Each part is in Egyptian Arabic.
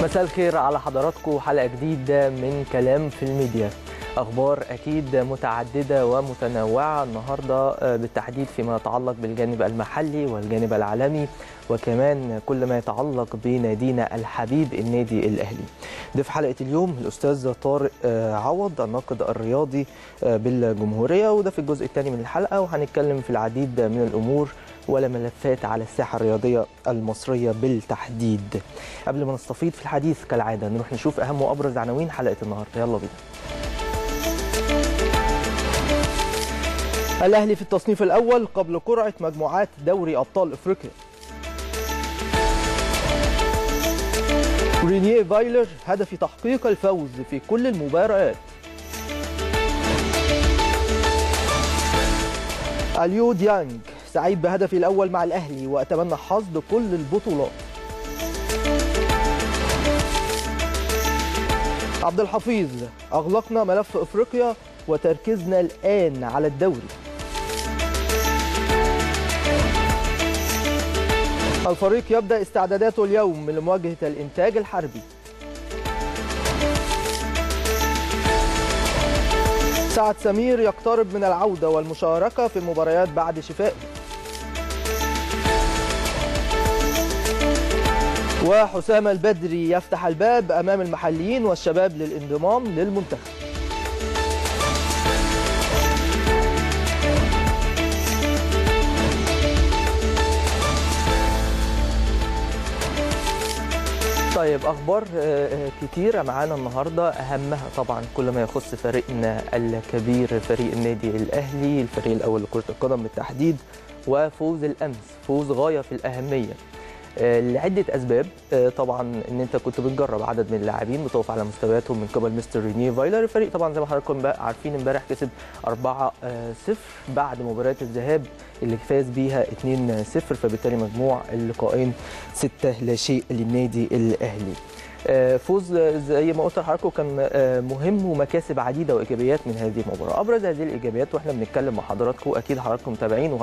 مساء الخير على حضراتكم حلقة جديدة من كلام في الميديا أخبار أكيد متعددة ومتنوعة النهاردة بالتحديد فيما يتعلق بالجانب المحلي والجانب العالمي وكمان كل ما يتعلق بنادينا الحبيب النادي الأهلي ضيف حلقة اليوم الأستاذ طارق عوض الناقد الرياضي بالجمهورية وده في الجزء الثاني من الحلقة وهنتكلم في العديد من الأمور ولا ملفات على الساحة الرياضية المصرية بالتحديد قبل ما نستفيض في الحديث كالعادة نروح نشوف أهم وأبرز عناوين حلقة النهاردة يلا بينا الأهلي في التصنيف الأول قبل قرعة مجموعات دوري أبطال إفريقيا رينيه فايلر هدف تحقيق الفوز في كل المباريات اليو ديانج سعيد بهدفي الأول مع الأهلي وأتمنى حصد كل البطولات عبد الحفيظ أغلقنا ملف إفريقيا وتركيزنا الآن على الدوري الفريق يبدأ استعداداته اليوم لمواجهة الإنتاج الحربي سعد سمير يقترب من العودة والمشاركة في المباريات بعد شفائه وحسام البدري يفتح الباب أمام المحليين والشباب للانضمام للمنتخب طيب اخبار كتيره معانا النهارده اهمها طبعا كل ما يخص فريقنا الكبير فريق النادي الاهلي الفريق الاول لكره القدم بالتحديد وفوز الامس فوز غايه في الاهميه لعده اسباب طبعا ان انت كنت بتجرب عدد من اللاعبين بتقف على مستوياتهم من قبل مستر رينيه فايلر الفريق طبعا زي ما حضراتكم عارفين امبارح كسب 4-0 بعد مباراه الذهاب اللي فاز بيها 2-0 فبالتالي مجموع اللقاءين 6 لا شيء للنادي الاهلي فوز زي ما قلت لحضراتكم كان مهم ومكاسب عديده وايجابيات من هذه المباراه ابرز هذه الايجابيات واحنا بنتكلم مع حضراتكم اكيد حضراتكم متابعين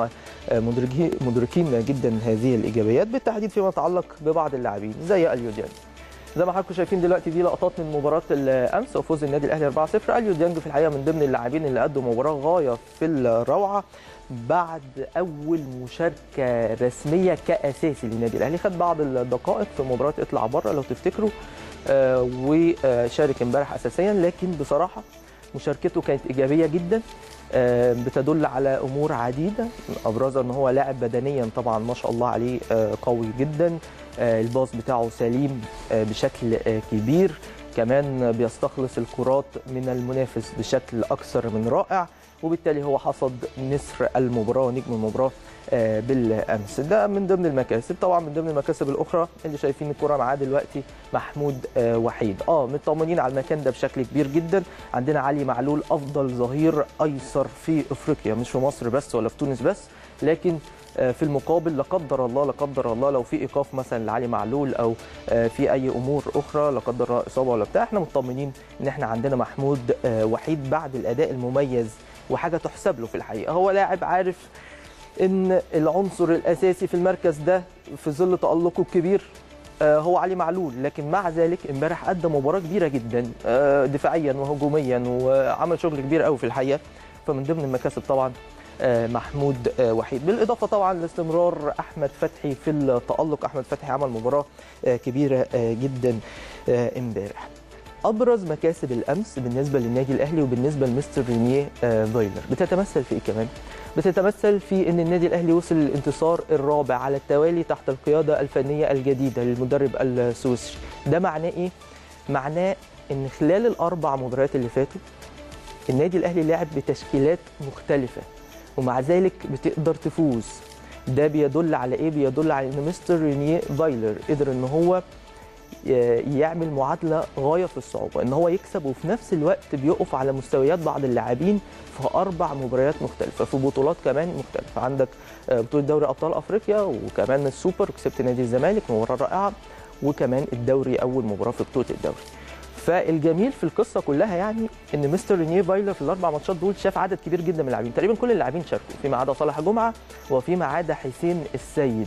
ومدركين جدا هذه الايجابيات بالتحديد فيما يتعلق ببعض اللاعبين زي اليو ديانج زي ما حضراتكم شايفين دلوقتي دي لقطات من مباراه الامس وفوز النادي الاهلي 4-0 اليو ديانج في الحقيقه من ضمن اللاعبين اللي ادوا مباراه غايه في الروعه بعد اول مشاركه رسميه كاساسي للنادي الاهلي خد بعض الدقائق في مباراه اطلع بره لو تفتكروا آه وشارك امبارح اساسيا لكن بصراحه مشاركته كانت ايجابيه جدا آه بتدل على امور عديده ابرزها ان هو لاعب بدنيا طبعا ما شاء الله عليه آه قوي جدا الباص بتاعه سليم بشكل كبير كمان بيستخلص الكرات من المنافس بشكل اكثر من رائع وبالتالي هو حصد نصر المباراه ونجم المباراه بالامس ده من ضمن المكاسب طبعا من ضمن المكاسب الاخرى اللي شايفين الكره معاه دلوقتي محمود وحيد اه مطمنين على المكان ده بشكل كبير جدا عندنا علي معلول افضل ظهير ايسر في افريقيا مش في مصر بس ولا في تونس بس لكن في المقابل لا قدر الله لا قدر الله لو في ايقاف مثلا لعلي معلول او في اي امور اخرى لا قدر الله اصابه ولا بتاع احنا مطمنين ان احنا عندنا محمود وحيد بعد الاداء المميز وحاجه تحسب له في الحقيقه هو لاعب عارف ان العنصر الاساسي في المركز ده في ظل تالقه الكبير هو علي معلول لكن مع ذلك امبارح ادى مباراه كبيره جدا دفاعيا وهجوميا وعمل شغل كبير قوي في الحقيقه فمن ضمن المكاسب طبعا محمود وحيد بالاضافه طبعا لاستمرار احمد فتحي في التالق احمد فتحي عمل مباراه كبيره جدا امبارح ابرز مكاسب الامس بالنسبه للنادي الاهلي وبالنسبه لمستر رينيه فايلر بتتمثل في ايه كمان بتتمثل في ان النادي الاهلي وصل للانتصار الرابع على التوالي تحت القياده الفنيه الجديده للمدرب السويسري ده معناه ايه معناه ان خلال الاربع مباريات اللي فاتوا النادي الاهلي لعب بتشكيلات مختلفه ومع ذلك بتقدر تفوز ده بيدل على ايه بيدل على ان مستر رينيه فايلر قدر ان هو يعمل معادله غايه في الصعوبه ان هو يكسب وفي نفس الوقت بيقف على مستويات بعض اللاعبين في اربع مباريات مختلفه في بطولات كمان مختلفه عندك بطوله دوري ابطال افريقيا وكمان السوبر كسبت نادي الزمالك مباراه رائعه وكمان الدوري اول مباراه في بطوله الدوري فالجميل في القصه كلها يعني ان مستر رينيه فايلر في الاربع ماتشات دول شاف عدد كبير جدا من اللاعبين تقريبا كل اللاعبين شاركوا فيما عدا صالح جمعه وفيما عدا حسين السيد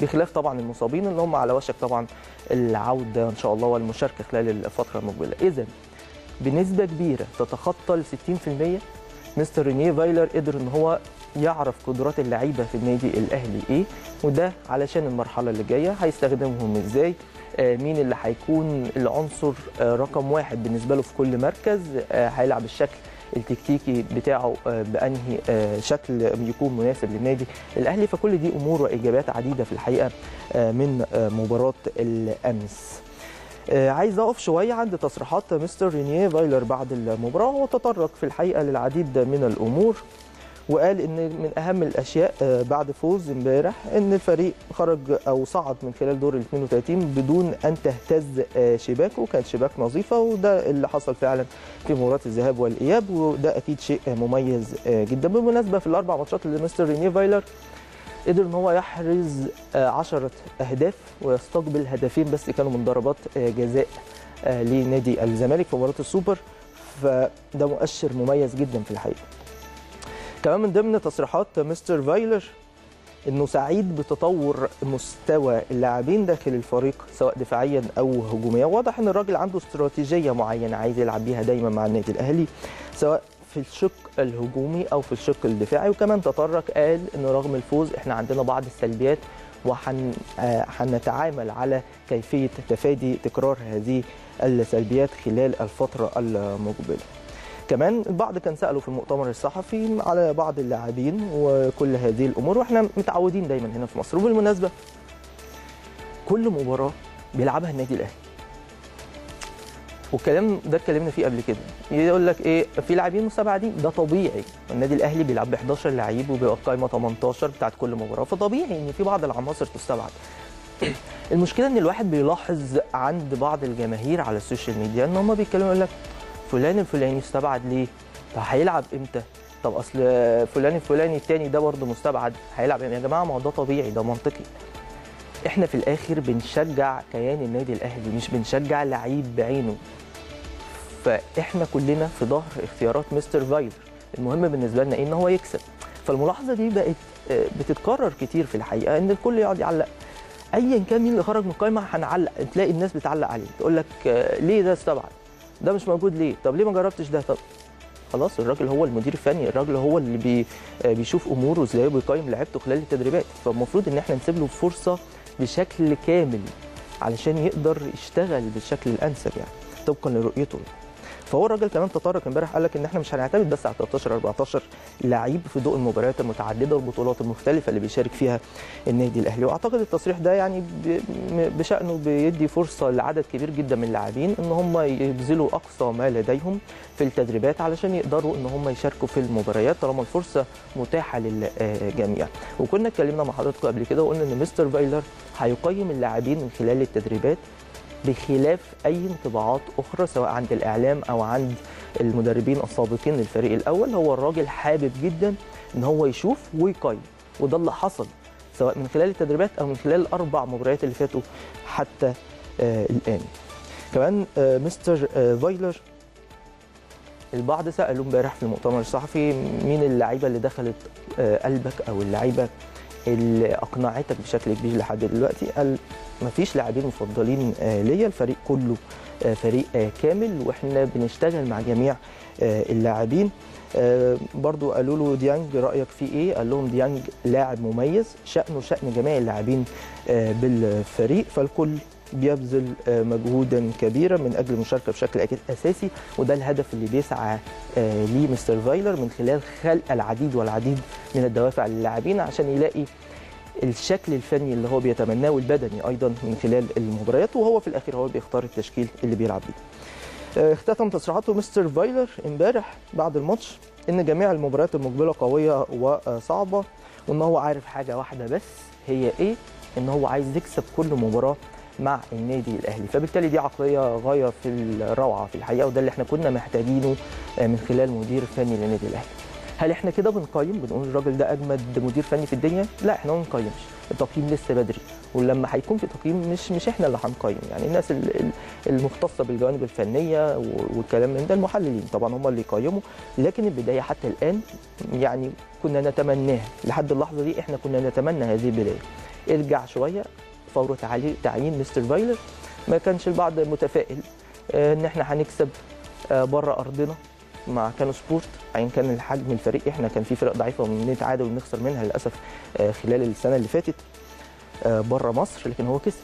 بخلاف طبعا المصابين اللي هم على وشك طبعا العوده ان شاء الله والمشاركه خلال الفتره المقبله اذا بنسبه كبيره تتخطى ال 60% مستر رينيه فايلر قدر ان هو يعرف قدرات اللعيبه في النادي الاهلي ايه وده علشان المرحله اللي جايه هيستخدمهم ازاي آه، مين اللي هيكون العنصر آه، رقم واحد بالنسبه له في كل مركز آه، هيلعب الشكل التكتيكي بتاعه آه، بانهي آه، شكل يكون مناسب للنادي الاهلي فكل دي امور واجابات عديده في الحقيقه آه، من آه، مباراه الامس آه، عايز اقف شويه عند تصريحات مستر رينيه فايلر بعد المباراه هو تطرق في الحقيقه للعديد من الامور وقال ان من اهم الاشياء آه، بعد فوز امبارح ان الفريق خرج او صعد من خلال دور ال 32 بدون ان تهتز آه، شباكه كانت شباك نظيفه وده اللي حصل فعلا في مباراه الذهاب والاياب وده اكيد شيء آه، مميز آه، جدا بالمناسبه في الاربع ماتشات اللي مستر رينيه فايلر قدر ان هو يحرز 10 اهداف ويستقبل هدفين بس كانوا من ضربات آه، جزاء آه، لنادي الزمالك في مباراه السوبر فده مؤشر مميز جدا في الحقيقه كمان من ضمن تصريحات مستر فايلر انه سعيد بتطور مستوى اللاعبين داخل الفريق سواء دفاعيا او هجوميا واضح ان الراجل عنده استراتيجيه معينه عايز يلعب بيها دايما مع النادي الاهلي سواء في الشق الهجومي او في الشق الدفاعي وكمان تطرق قال ان رغم الفوز احنا عندنا بعض السلبيات وهنتعامل على كيفيه تفادي تكرار هذه السلبيات خلال الفتره المقبله كمان البعض كان ساله في المؤتمر الصحفي على بعض اللاعبين وكل هذه الامور واحنا متعودين دايما هنا في مصر وبالمناسبه كل مباراه بيلعبها النادي الاهلي والكلام ده اتكلمنا فيه قبل كده يقول لك ايه في لاعبين مستبعدين ده طبيعي النادي الاهلي بيلعب ب 11 لعيب وبيبقى القائمه 18 بتاعت كل مباراه فطبيعي ان في بعض العناصر تستبعد المشكله ان الواحد بيلاحظ عند بعض الجماهير على السوشيال ميديا ان هم بيتكلموا يقول لك فلان الفلاني استبعد ليه؟ طب هيلعب امتى؟ طب اصل فلان الفلاني التاني ده برضه مستبعد هيلعب امتى؟ يا جماعه ما هو ده طبيعي ده منطقي. احنا في الاخر بنشجع كيان النادي الاهلي مش بنشجع لعيب بعينه. فاحنا كلنا في ظهر اختيارات مستر فايلر، المهم بالنسبه لنا ايه؟ ان هو يكسب. فالملاحظه دي بقت آه، بتتكرر كتير في الحقيقه ان الكل يقعد يعلق ايا كان مين اللي خرج من القائمه هنعلق تلاقي الناس بتعلق عليه تقول لك آه، ليه ده استبعد؟ ده مش موجود ليه؟ طب ليه ما جربتش ده؟ طب خلاص الراجل هو المدير الفني، الراجل هو اللي بي آه، بيشوف اموره ازاي وبيقيم لعيبته خلال التدريبات، فالمفروض ان احنا نسيب له فرصه بشكل كامل علشان يقدر يشتغل بالشكل الانسب يعني طبقا لرؤيته فهو الراجل كمان تطرق امبارح قال لك ان احنا مش هنعتمد بس على 13 14 لعيب في ضوء المباريات المتعدده والبطولات المختلفه اللي بيشارك فيها النادي الاهلي واعتقد التصريح ده يعني ب- م- بشانه بيدي فرصه لعدد كبير جدا من اللاعبين ان هم يبذلوا اقصى ما لديهم في التدريبات علشان يقدروا ان هم يشاركوا في المباريات طالما الفرصه متاحه للجميع وكنا اتكلمنا مع حضراتكم قبل كده وقلنا ان مستر فايلر هيقيم اللاعبين من خلال التدريبات بخلاف اي انطباعات اخرى سواء عند الاعلام او عند المدربين السابقين للفريق الاول هو الراجل حابب جدا ان هو يشوف ويقيم وده اللي حصل سواء من خلال التدريبات او من خلال الاربع مباريات اللي فاتوا حتى آه الان كمان آه مستر آه فايلر البعض سالوا امبارح في المؤتمر الصحفي مين اللعيبه اللي دخلت آه قلبك او اللعيبه اللي اقنعتك بشكل كبير لحد دلوقتي قال مفيش لاعبين مفضلين آه، ليا الفريق كله آه، فريق آه، كامل واحنا بنشتغل مع جميع آه، اللاعبين آه، برضو قالوا له ديانج رايك فيه ايه قال لهم ديانج لاعب مميز شانه شان جميع اللاعبين آه، بالفريق فالكل بيبذل آه، مجهودا كبيرا من اجل المشاركه بشكل اكيد اساسي وده الهدف اللي بيسعى آه، ليه مستر فايلر من خلال خلق العديد والعديد من الدوافع للاعبين عشان يلاقي الشكل الفني اللي هو بيتمناه والبدني ايضا من خلال المباريات وهو في الاخير هو بيختار التشكيل اللي بيلعب بيه. آه، اختتم تصريحاته مستر فايلر امبارح بعد الماتش ان جميع المباريات المقبله قويه وصعبه وان هو عارف حاجه واحده بس هي ايه؟ ان هو عايز يكسب كل مباراه مع النادي الاهلي فبالتالي دي عقليه غايه في الروعه في الحقيقه وده اللي احنا كنا محتاجينه آه، من خلال مدير فني للنادي الاهلي. هل احنا كده بنقيم بنقول الراجل ده اجمد مدير فني في الدنيا لا احنا ما بنقيمش التقييم لسه بدري ولما هيكون في تقييم مش مش احنا اللي هنقيم يعني الناس ال- ال- المختصه بالجوانب الفنيه و- والكلام من ده المحللين طبعا هم اللي يقيموا لكن البدايه حتى الان يعني كنا نتمناها لحد اللحظه دي احنا كنا نتمنى هذه البدايه ارجع شويه فور تعلي- تعيين مستر فايلر ما كانش البعض متفائل آه، ان احنا هنكسب بره ارضنا مع كانو سبورت ايا كان الحجم الفريق احنا كان في فرق ضعيفه ونتعادل ونخسر منها للاسف آه، خلال السنه اللي فاتت بره مصر لكن هو كسب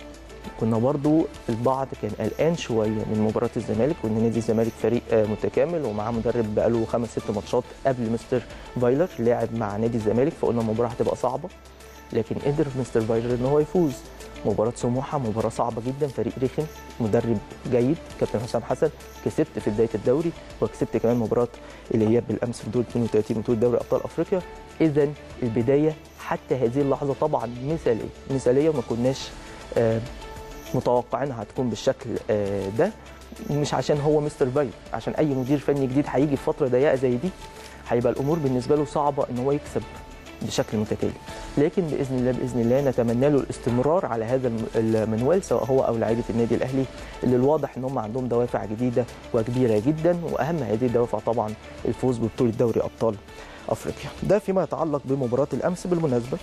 كنا برضو البعض كان قلقان شويه من مباراه الزمالك وان نادي الزمالك فريق آه، متكامل ومعاه مدرب بقاله خمس ست ماتشات قبل مستر فايلر لعب مع نادي الزمالك فقلنا المباراه هتبقى صعبه لكن قدر مستر فايلر ان هو يفوز مباراة سموحة مباراة صعبة جدا فريق رخم مدرب جيد كابتن حسام حسن كسبت في بداية الدوري وكسبت كمان مباراة الإياب بالأمس في دور 32 بطولة دوري أبطال أفريقيا إذا البداية حتى هذه اللحظة طبعا مثالية مثالية وما كناش آه، متوقعينها هتكون بالشكل آه، ده مش عشان هو مستر فايلر عشان أي مدير فني جديد هيجي في فترة ضيقة زي دي هيبقى الأمور بالنسبة له صعبة إن هو يكسب بشكل متتالي لكن باذن الله باذن الله نتمنى له الاستمرار على هذا الم- المنوال سواء هو او لعيبه النادي الاهلي اللي الواضح ان هم عندهم دوافع جديده وكبيره جدا واهم هذه الدوافع طبعا الفوز ببطوله دوري ابطال افريقيا ده فيما يتعلق بمباراه الامس بالمناسبه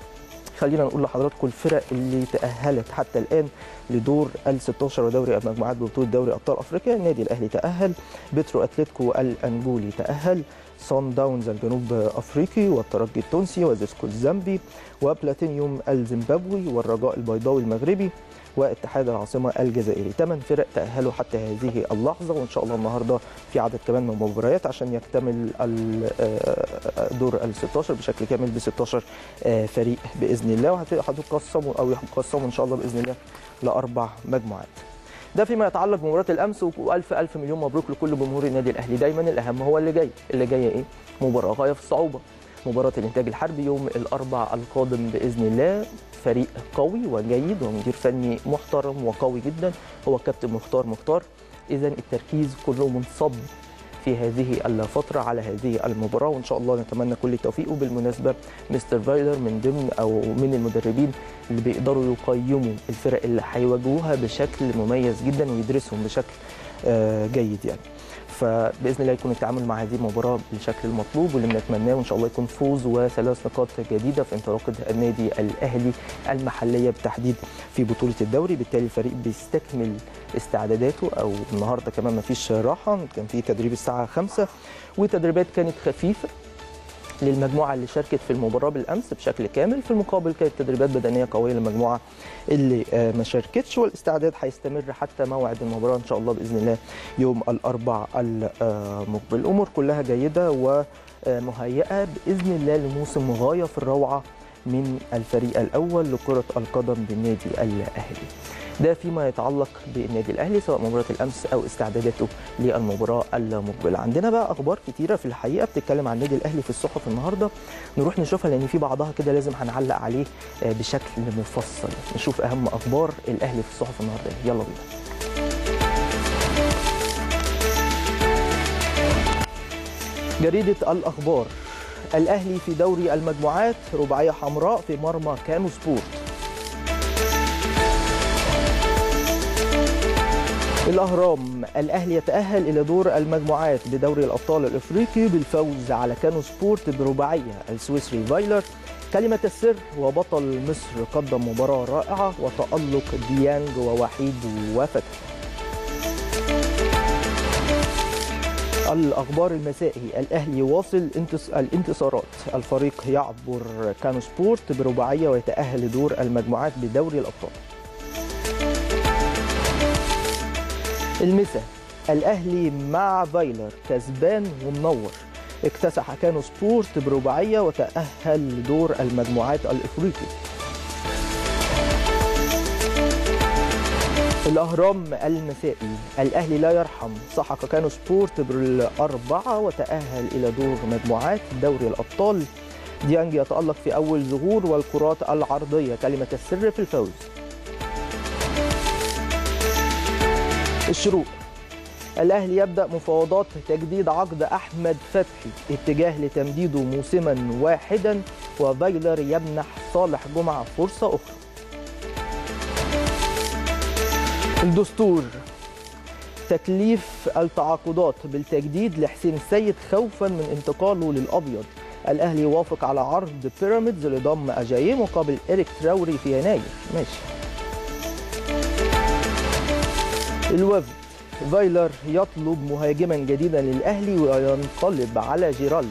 خلينا نقول لحضراتكم الفرق اللي تأهلت حتى الآن لدور ال 16 ودوري المجموعات ببطولة دوري أبطال أفريقيا النادي الأهلي تأهل بترو أتلتيكو الأنجولي تأهل صن داونز الجنوب أفريقي والترجي التونسي وزيسكو الزامبي وبلاتينيوم الزيمبابوي والرجاء البيضاوي المغربي واتحاد العاصمة الجزائري ثمان فرق تأهلوا حتى هذه اللحظة وإن شاء الله النهاردة في عدد كمان من المباريات عشان يكتمل ال- آه، دور ال 16 بشكل كامل ب 16 آه، فريق باذن الله وهتقسموا او يقسموا ان شاء الله باذن الله لاربع مجموعات. ده فيما يتعلق بمباراه الامس والف الف مليون مبروك لكل جمهور النادي الاهلي دايما الاهم هو اللي جاي، اللي جاي ايه؟ مباراه غايه في الصعوبه. مباراه الانتاج الحربي يوم الاربع القادم باذن الله فريق قوي وجيد ومدير فني محترم وقوي جدا هو كابتن مختار مختار اذا التركيز كله منصب في هذه الفترة على هذه المباراة وإن شاء الله نتمنى كل التوفيق وبالمناسبة مستر فايلر من ضمن أو من المدربين اللي بيقدروا يقيموا الفرق اللي هيواجهوها بشكل مميز جدا ويدرسهم بشكل آه، جيد يعني فباذن الله يكون التعامل مع هذه المباراه بالشكل المطلوب واللي بنتمناه وان شاء الله يكون فوز وثلاث نقاط جديده في انطلاقه النادي الاهلي المحليه بالتحديد في بطوله الدوري بالتالي الفريق بيستكمل استعداداته او النهارده كمان ما فيش راحه كان في تدريب الساعه 5 وتدريبات كانت خفيفه للمجموعه اللي شاركت في المباراه بالامس بشكل كامل في المقابل كانت تدريبات بدنيه قويه للمجموعه اللي آه، ما شاركتش والاستعداد هيستمر حتى موعد المباراه ان شاء الله باذن الله يوم الاربع المقبل الامور كلها جيده ومهيئه باذن الله لموسم غايه في الروعه من الفريق الاول لكره القدم بالنادي الاهلي ده فيما يتعلق بالنادي الاهلي سواء مباراه الامس او استعداداته للمباراه المقبله عندنا بقى اخبار كتيره في الحقيقه بتتكلم عن النادي الاهلي في الصحف النهارده نروح نشوفها لان في بعضها كده لازم هنعلق عليه آه، بشكل مفصل نشوف اهم اخبار الاهلي في الصحف النهارده يلا بينا جريدة الأخبار الأهلي في دوري المجموعات رباعية حمراء في مرمى كانو سبورت الأهرام الأهلي يتأهل إلى دور المجموعات بدوري الأبطال الإفريقي بالفوز على كانو سبورت برباعية السويسري فايلر كلمة السر وبطل مصر قدم مباراة رائعة وتألق ديانج ووحيد وفتحي الأخبار المسائي الأهلي واصل انتص... الانتصارات الفريق يعبر كانو سبورت برباعية ويتأهل لدور المجموعات بدوري الأبطال المسا الأهلي مع فايلر كسبان ومنور اكتسح كانو سبورت برباعية وتأهل لدور المجموعات الإفريقي الأهرام المسائي الأهلي لا يرحم سحق كانو سبورت بالأربعة وتأهل إلى دور مجموعات دوري الأبطال ديانج يتألق في أول ظهور والكرات العرضية كلمة السر في الفوز الشروق الاهلي يبدا مفاوضات تجديد عقد احمد فتحي اتجاه لتمديده موسما واحدا وفايلر يمنح صالح جمعه فرصه اخرى الدستور تكليف التعاقدات بالتجديد لحسين السيد خوفا من انتقاله للابيض الاهلي وافق على عرض بيراميدز لضم اجاييه مقابل اريك تراوري في يناير ماشي الوفد فايلر يطلب مهاجما جديدا للاهلي وينقلب على جيرالد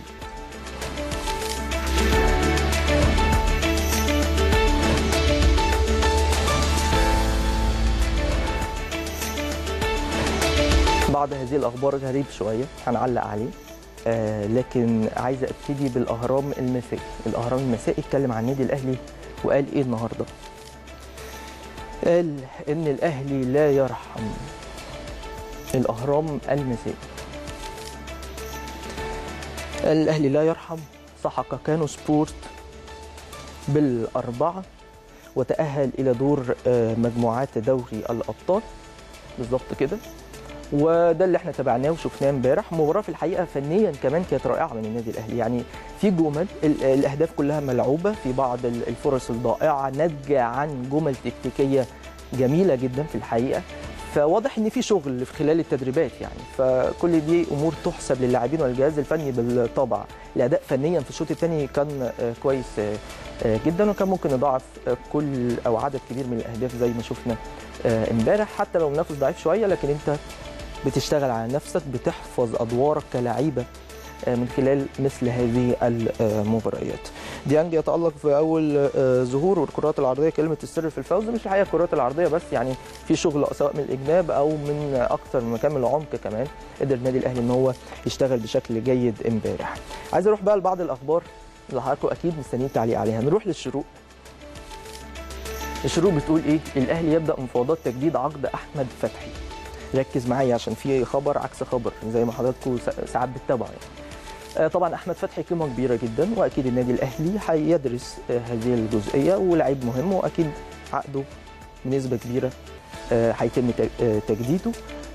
بعض هذه الاخبار غريب شويه هنعلق عليه آه لكن عايز ابتدي بالاهرام المسائي الاهرام المسائي اتكلم عن النادي الاهلي وقال ايه النهارده قال ان الاهلي لا يرحم الاهرام المسائي قال الاهلي لا يرحم سحق كانو سبورت بالاربعه وتاهل الى دور آه مجموعات دوري الابطال بالظبط كده وده اللي احنا تابعناه وشفناه امبارح مباراه في الحقيقه فنيا كمان كانت رائعه من النادي الاهلي يعني في جمل الاهداف كلها ملعوبه في بعض الفرص الضائعه ناتجه عن جمل تكتيكيه جميله جدا في الحقيقه فواضح ان في شغل في خلال التدريبات يعني فكل دي امور تحسب للاعبين والجهاز الفني بالطبع الاداء فنيا في الشوط الثاني كان كويس جدا وكان ممكن يضاعف كل او عدد كبير من الاهداف زي ما شفنا امبارح حتى لو منافس ضعيف شويه لكن انت بتشتغل على نفسك بتحفظ ادوارك كلاعيبه من خلال مثل هذه المباريات ديانج يتالق في اول ظهور والكرات العرضيه كلمه السر في الفوز مش الحقيقه الكرات العرضيه بس يعني في شغل سواء من الاجناب او من اكثر من مكان من العمق كمان قدر النادي الاهلي ان هو يشتغل بشكل جيد امبارح عايز اروح بقى لبعض الاخبار اللي حضراتكم اكيد مستنيين تعليق عليها نروح للشروق الشروق بتقول ايه الاهلي يبدا مفاوضات تجديد عقد احمد فتحي ركز معايا عشان في خبر عكس خبر زي ما حضراتكم ساعات بتتابعوا يعني. طبعا احمد فتحي قيمه كبيره جدا واكيد النادي الاهلي هيدرس هذه الجزئيه ولاعيب مهم واكيد عقده بنسبه كبيره هيتم تجديده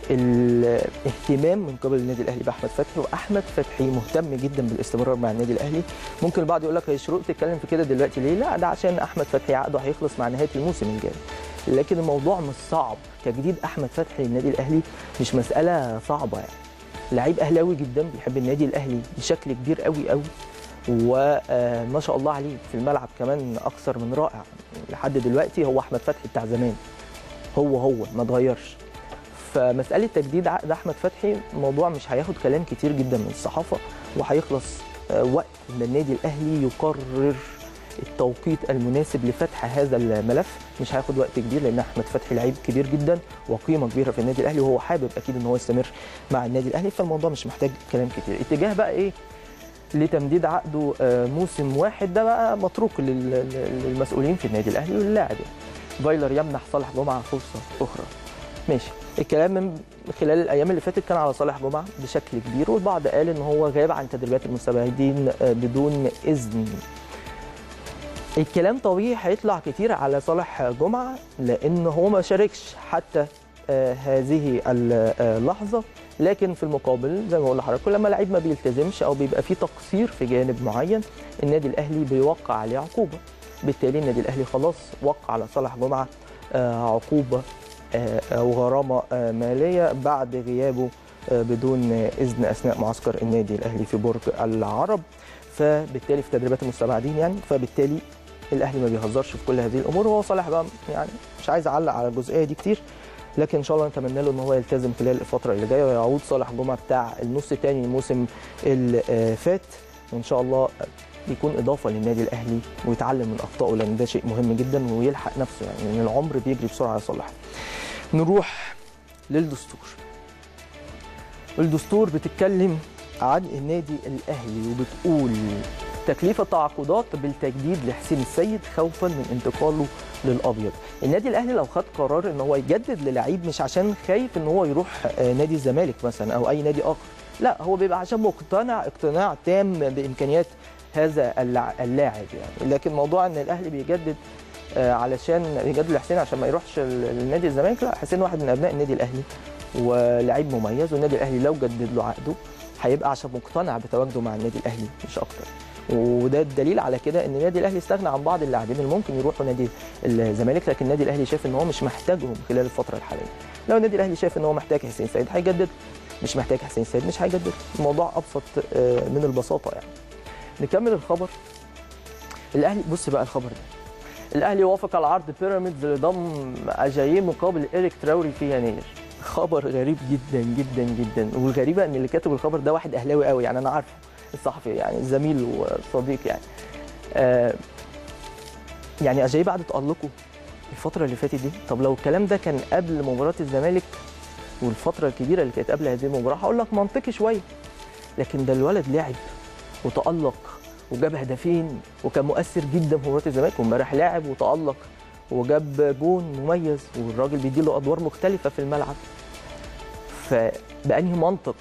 الاهتمام من قبل النادي الاهلي باحمد فتحي واحمد فتحي مهتم جدا بالاستمرار مع النادي الاهلي ممكن البعض يقول لك هي شروق تتكلم في كده دلوقتي ليه لا ده عشان احمد فتحي عقده هيخلص مع نهايه الموسم الجاي لكن الموضوع مش صعب تجديد احمد فتحي للنادي الاهلي مش مساله صعبه يعني لعيب اهلاوي جدا بيحب النادي الاهلي بشكل كبير قوي قوي وما شاء الله عليه في الملعب كمان اكثر من رائع لحد دلوقتي هو احمد فتحي بتاع زمان هو هو ما اتغيرش فمساله تجديد عقد احمد فتحي الموضوع مش هياخد كلام كتير جدا من الصحافه وهيخلص وقت ان النادي الاهلي يقرر التوقيت المناسب لفتح هذا الملف مش هياخد وقت كبير لان احمد فتحي لعيب كبير جدا وقيمه كبيره في النادي الاهلي وهو حابب اكيد ان هو يستمر مع النادي الاهلي فالموضوع مش محتاج كلام كتير اتجاه بقى ايه لتمديد عقده موسم واحد ده بقى متروك للمسؤولين في النادي الاهلي واللاعب يعني فايلر يمنح صالح جمعه فرصه اخرى ماشي الكلام من خلال الايام اللي فاتت كان على صالح جمعه بشكل كبير والبعض قال ان هو غاب عن تدريبات المستبعدين بدون اذن الكلام طبيعي هيطلع كتير على صالح جمعه لان هو ما شاركش حتى آه هذه اللحظه لكن في المقابل زي ما بقول لحضراتكم لما لعيب ما بيلتزمش او بيبقى فيه تقصير في جانب معين النادي الاهلي بيوقع عليه عقوبه بالتالي النادي الاهلي خلاص وقع على صالح جمعه آه عقوبه آه او غرامه ماليه بعد غيابه بدون اذن اثناء معسكر النادي الاهلي في برج العرب فبالتالي في تدريبات المستبعدين يعني فبالتالي الاهلي ما بيهزرش في كل هذه الامور وهو صالح بقى يعني مش عايز اعلق على الجزئيه دي كتير لكن ان شاء الله نتمنى له ان هو يلتزم خلال الفتره اللي جايه ويعود صالح جمعه بتاع النص الثاني الموسم اللي فات وان شاء الله يكون اضافه للنادي الاهلي ويتعلم من اخطائه لان ده شيء مهم جدا ويلحق نفسه يعني لان العمر بيجري بسرعه يا صالح. نروح للدستور. الدستور بتتكلم عن النادي الاهلي وبتقول تكليف التعاقدات بالتجديد لحسين السيد خوفا من انتقاله للابيض النادي الاهلي لو خد قرار ان هو يجدد للعيب مش عشان خايف ان هو يروح نادي الزمالك مثلا او اي نادي اخر لا هو بيبقى عشان مقتنع اقتناع تام بامكانيات هذا اللاعب يعني لكن موضوع ان الاهلي بيجدد علشان يجدد لحسين عشان ما يروحش لنادي الزمالك لا حسين واحد من ابناء النادي الاهلي ولاعيب مميز والنادي الاهلي لو جدد له عقده هيبقى عشان مقتنع بتواجده مع النادي الاهلي مش اكتر وده الدليل على كده ان النادي الاهلي استغنى عن بعض اللاعبين اللي ممكن يروحوا نادي الزمالك لكن النادي الاهلي شايف ان هو مش محتاجهم خلال الفتره الحاليه لو النادي الاهلي شايف ان هو محتاج حسين سيد هيجدد مش محتاج حسين سيد مش هيجدد الموضوع ابسط آه، من البساطه يعني نكمل الخبر الاهلي بص بقى الخبر ده الاهلي وافق على عرض بيراميدز لضم اجاييه مقابل ايريك تراوري في يناير خبر غريب جدا جدا جدا والغريبه ان اللي كاتب الخبر ده واحد اهلاوي قوي يعني انا عارفه الصحفي يعني زميل وصديق يعني آه يعني اجاييه بعد تالقه الفتره اللي فاتت دي طب لو الكلام ده كان قبل مباراه الزمالك والفتره الكبيره اللي كانت قبل هذه المباراه هقول لك منطقي شويه لكن ده الولد لعب وتالق وجاب هدفين وكان مؤثر جدا في مباراه الزمالك وامبارح لاعب وتالق وجاب جون مميز والراجل بيديله ادوار مختلفه في الملعب فبانهي منطق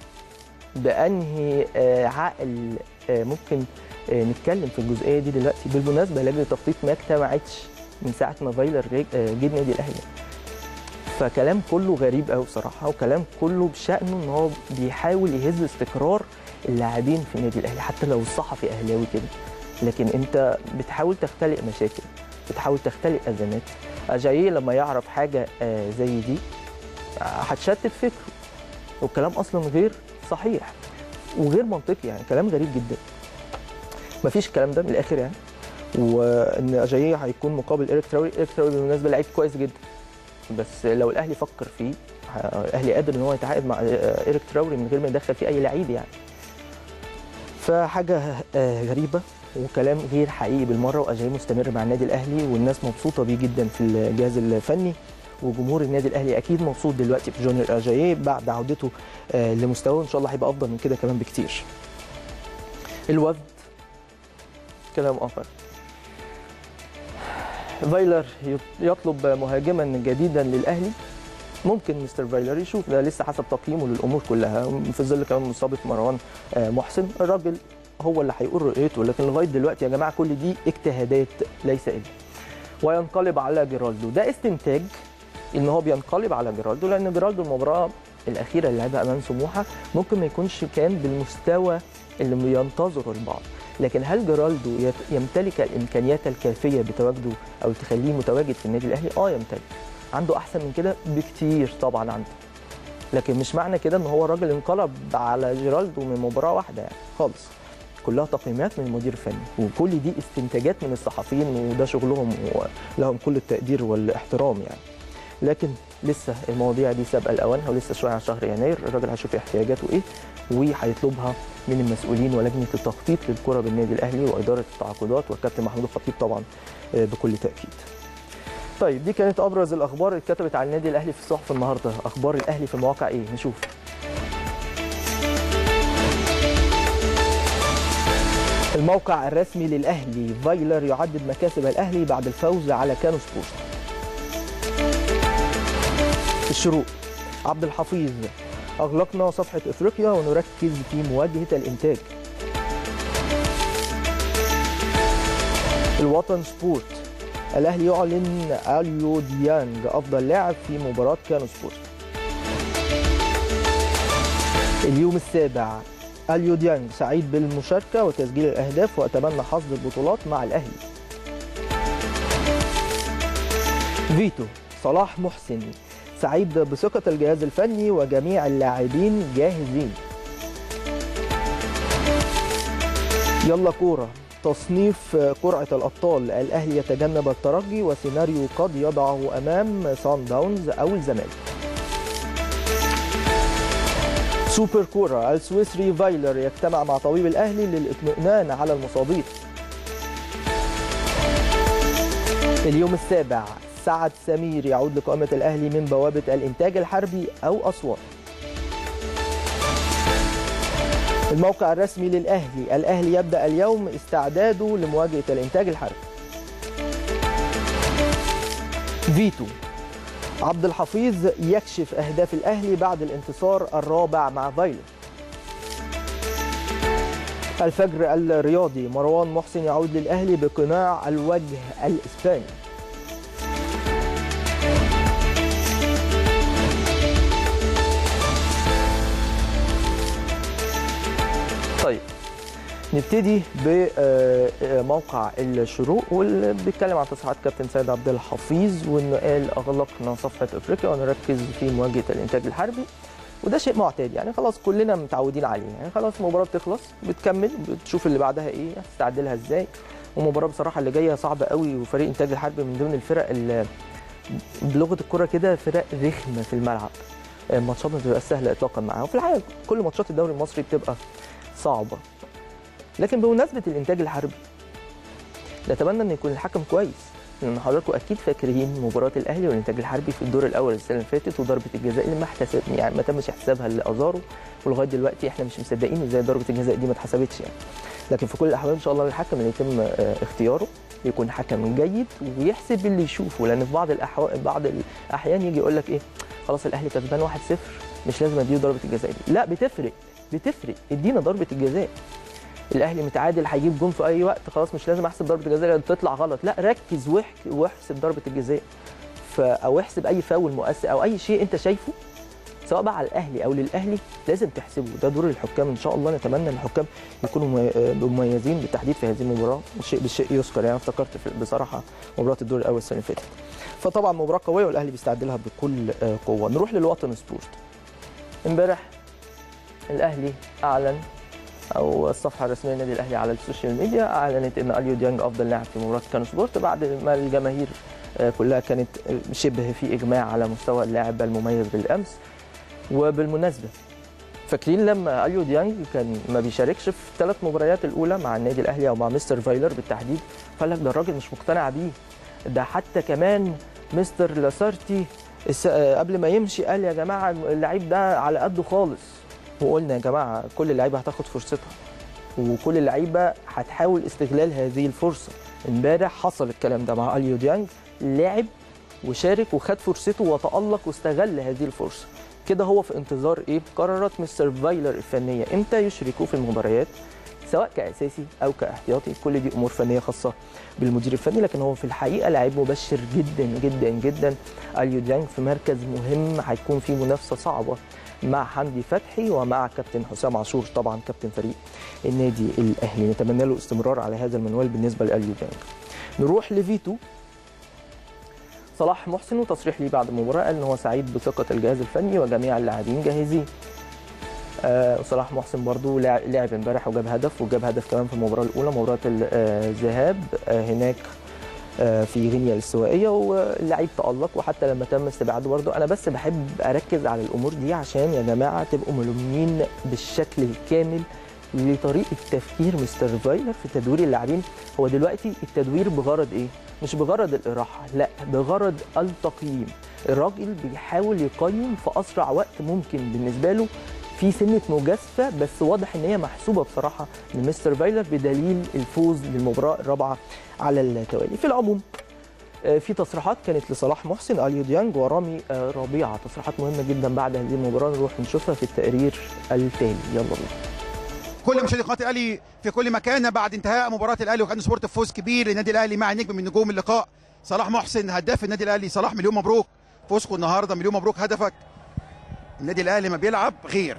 بانهي آه، عقل آه، ممكن آه، نتكلم في الجزئيه دي دلوقتي بالمناسبه لجنه التخطيط ما اجتمعتش من ساعه ما فايلر جه آه، جه النادي الاهلي فكلام كله غريب قوي بصراحه وكلام كله بشانه ان هو بيحاول يهز استقرار اللاعبين في النادي الاهلي حتى لو الصحفي اهلاوي كده لكن انت بتحاول تختلق مشاكل بتحاول تختلق ازمات اجاييه لما يعرف حاجه آه، زي دي آه، هتشتت فكره والكلام اصلا غير صحيح وغير منطقي يعني كلام غريب جدا مفيش الكلام ده من الاخر يعني وان اجاييه هيكون مقابل ايريك تراوري ايريك تراوري بالمناسبه لعيب كويس جدا بس لو الاهلي فكر فيه ه- الاهلي قادر ان هو يتعاقد مع آه، ايريك تراوري من غير ما يدخل فيه اي لعيب يعني فحاجه آه، غريبه وكلام غير حقيقي بالمره واجاي مستمر مع النادي الاهلي والناس مبسوطه بيه جدا في الجهاز الفني وجمهور النادي الاهلي اكيد مبسوط دلوقتي في جونيور اجاييه بعد عودته آه، لمستواه ان شاء الله هيبقى افضل من كده كمان بكتير. الوفد كلام اخر فايلر يطلب مهاجما جديدا للاهلي ممكن مستر فايلر يشوف ده لسه حسب تقييمه للامور كلها في ظل كمان مصابه مروان آه، محسن الراجل هو اللي هيقول رؤيته لكن لغايه دلوقتي يا جماعه كل دي اجتهادات ليس الا وينقلب على جيرالدو ده استنتاج ان هو بينقلب على جيرالدو لان جيرالدو المباراه الاخيره اللي لعبها امام سموحه ممكن ما يكونش كان بالمستوى اللي بينتظره البعض لكن هل جيرالدو يت- يمتلك الامكانيات الكافيه بتواجده او تخليه متواجد في النادي الاهلي اه يمتلك عنده احسن من كده بكتير طبعا عنده لكن مش معنى كده ان هو راجل انقلب على جيرالدو من مباراه واحده يعني خالص كلها تقييمات من المدير الفني وكل دي استنتاجات من الصحفيين وده شغلهم ولهم كل التقدير والاحترام يعني لكن لسه المواضيع دي سابقه الاوانها ولسه شويه على شهر يناير الراجل هيشوف احتياجاته ايه وهيطلبها من المسؤولين ولجنه التخطيط للكره بالنادي الاهلي واداره التعاقدات والكابتن محمود الخطيب طبعا آه، بكل تاكيد. طيب دي كانت ابرز الاخبار اللي اتكتبت عن النادي الاهلي في الصحف النهارده، اخبار الاهلي في المواقع ايه؟ نشوف. الموقع الرسمي للاهلي فايلر يعدد مكاسب الاهلي بعد الفوز على كانو سبورت. الشروق عبد الحفيظ اغلقنا صفحه افريقيا ونركز في مواجهه الانتاج. الوطن سبورت الاهلي يعلن اليو ديانج افضل لاعب في مباراه كانو سبورت. اليوم السابع اليو ديانج سعيد بالمشاركه وتسجيل الاهداف واتمنى حظ البطولات مع الاهلي. فيتو صلاح محسن سعيد بثقة الجهاز الفني وجميع اللاعبين جاهزين يلا كورة تصنيف قرعة الأبطال الأهلي يتجنب الترجي وسيناريو قد يضعه أمام سان داونز أو الزمالك سوبر كورة السويسري فايلر يجتمع مع طبيب الأهلي للإطمئنان على المصابين اليوم السابع سعد سمير يعود لقائمة الأهلي من بوابة الإنتاج الحربي أو أسوان الموقع الرسمي للأهلي الأهلي يبدأ اليوم استعداده لمواجهة الإنتاج الحربي فيتو عبد الحفيظ يكشف أهداف الأهلي بعد الانتصار الرابع مع فايلر الفجر الرياضي مروان محسن يعود للأهلي بقناع الوجه الإسباني نبتدي بموقع الشروق واللي بيتكلم عن تصريحات كابتن سيد عبد الحفيظ وانه قال اغلقنا صفحه افريقيا ونركز في مواجهه الانتاج الحربي وده شيء معتاد يعني خلاص كلنا متعودين عليه يعني خلاص المباراه بتخلص بتكمل بتشوف اللي بعدها ايه هتستعد لها ازاي ومباراه بصراحه اللي جايه صعبه قوي وفريق انتاج الحربي من ضمن الفرق اللي بلغه الكره كده فرق رخمه في الملعب الماتشات ما بتبقاش سهله اطلاقا معاها وفي الحقيقه كل ماتشات الدوري المصري بتبقى صعبه لكن بمناسبه الانتاج الحربي نتمنى ان يكون الحكم كويس لان حضراتكم اكيد فاكرين مباراه الاهلي والانتاج الحربي في الدور الاول السنه اللي فاتت وضربه الجزاء اللي ما احتسب يعني ما تمش حسابها لازارو ولغايه دلوقتي احنا مش مصدقين ازاي ضربه الجزاء دي ما اتحسبتش يعني لكن في كل الاحوال ان شاء الله الحكم اللي يتم اختياره يكون حكم جيد ويحسب اللي يشوفه لان في بعض الاحوال بعض الاحيان يجي يقول لك ايه خلاص الاهلي كسبان 1-0 مش لازم اديله ضربه الجزاء دي لا بتفرق بتفرق ادينا ضربه الجزاء الاهلي متعادل هيجيب جون في اي وقت خلاص مش لازم احسب ضربه الجزاء لان تطلع غلط لا ركز واحسب ضربه الجزاء او احسب اي فاول مؤثر او اي شيء انت شايفه سواء بقى على الاهلي او للاهلي لازم تحسبه ده دور الحكام ان شاء الله نتمنى ان الحكام يكونوا مميزين بالتحديد في هذه المباراه بالشيء بالشيء يذكر يعني افتكرت بصراحه مباراه الدور الاول السنه اللي فاتت فطبعا مباراه قويه والاهلي بيستعد لها بكل قوه نروح للوطن سبورت امبارح الاهلي اعلن او الصفحه الرسميه للنادي الاهلي على السوشيال ميديا اعلنت ان اليو ديانج افضل لاعب في مباراه كانو سبورت بعد ما الجماهير كلها كانت شبه في اجماع على مستوى اللاعب المميز بالامس وبالمناسبه فاكرين لما اليو ديانج كان ما بيشاركش في ثلاث مباريات الاولى مع النادي الاهلي او مع مستر فايلر بالتحديد فقال لك ده الراجل مش مقتنع بيه ده حتى كمان مستر لاسارتي قبل ما يمشي قال يا جماعه اللعيب ده على قده خالص وقلنا يا جماعه كل اللعيبه هتاخد فرصتها وكل اللعيبه هتحاول استغلال هذه الفرصه امبارح حصل الكلام ده مع اليو ديانج لعب وشارك وخد فرصته وتالق واستغل هذه الفرصه كده هو في انتظار ايه قرارات مستر فايلر الفنيه امتى يشركوه في المباريات سواء كاساسي او كاحتياطي كل دي امور فنيه خاصه بالمدير الفني لكن هو في الحقيقه لاعب مبشر جدا جدا جدا اليو ديانج في مركز مهم هيكون فيه منافسه صعبه مع حمدي فتحي ومع كابتن حسام عاشور طبعا كابتن فريق النادي الاهلي نتمنى له استمرار على هذا المنوال بالنسبه لاليو ديانج نروح لفيتو صلاح محسن وتصريح ليه بعد المباراه قال ان هو سعيد بثقه الجهاز الفني وجميع اللاعبين جاهزين آه صلاح محسن برضو لعب امبارح وجاب هدف وجاب هدف كمان في المباراه الاولى مباراه الذهاب آه هناك آه في غينيا الاستوائيه واللعيب تالق وحتى لما تم استبعاده برضو انا بس بحب اركز على الامور دي عشان يا جماعه تبقوا ملمين بالشكل الكامل لطريقه تفكير مستر فايلر في تدوير اللاعبين هو دلوقتي التدوير بغرض ايه مش بغرض الاراحه لا بغرض التقييم الراجل بيحاول يقيم في اسرع وقت ممكن بالنسبه له في سنه مجازفه بس واضح ان هي محسوبه بصراحه من مستر فايلر بدليل الفوز للمباراه الرابعه على التوالي في العموم في تصريحات كانت لصلاح محسن اليو ديانج ورامي ربيعه تصريحات مهمه جدا بعد هذه المباراه نروح نشوفها في التقرير التالي يلا بينا كل مشاهدي قناه الاهلي في كل مكان بعد انتهاء مباراه الاهلي وكان سبورت فوز كبير للنادي الاهلي مع نجم من نجوم اللقاء صلاح محسن هداف النادي الاهلي صلاح مليون مبروك فوزكم النهارده مليون مبروك هدفك النادي الاهلي ما بيلعب غير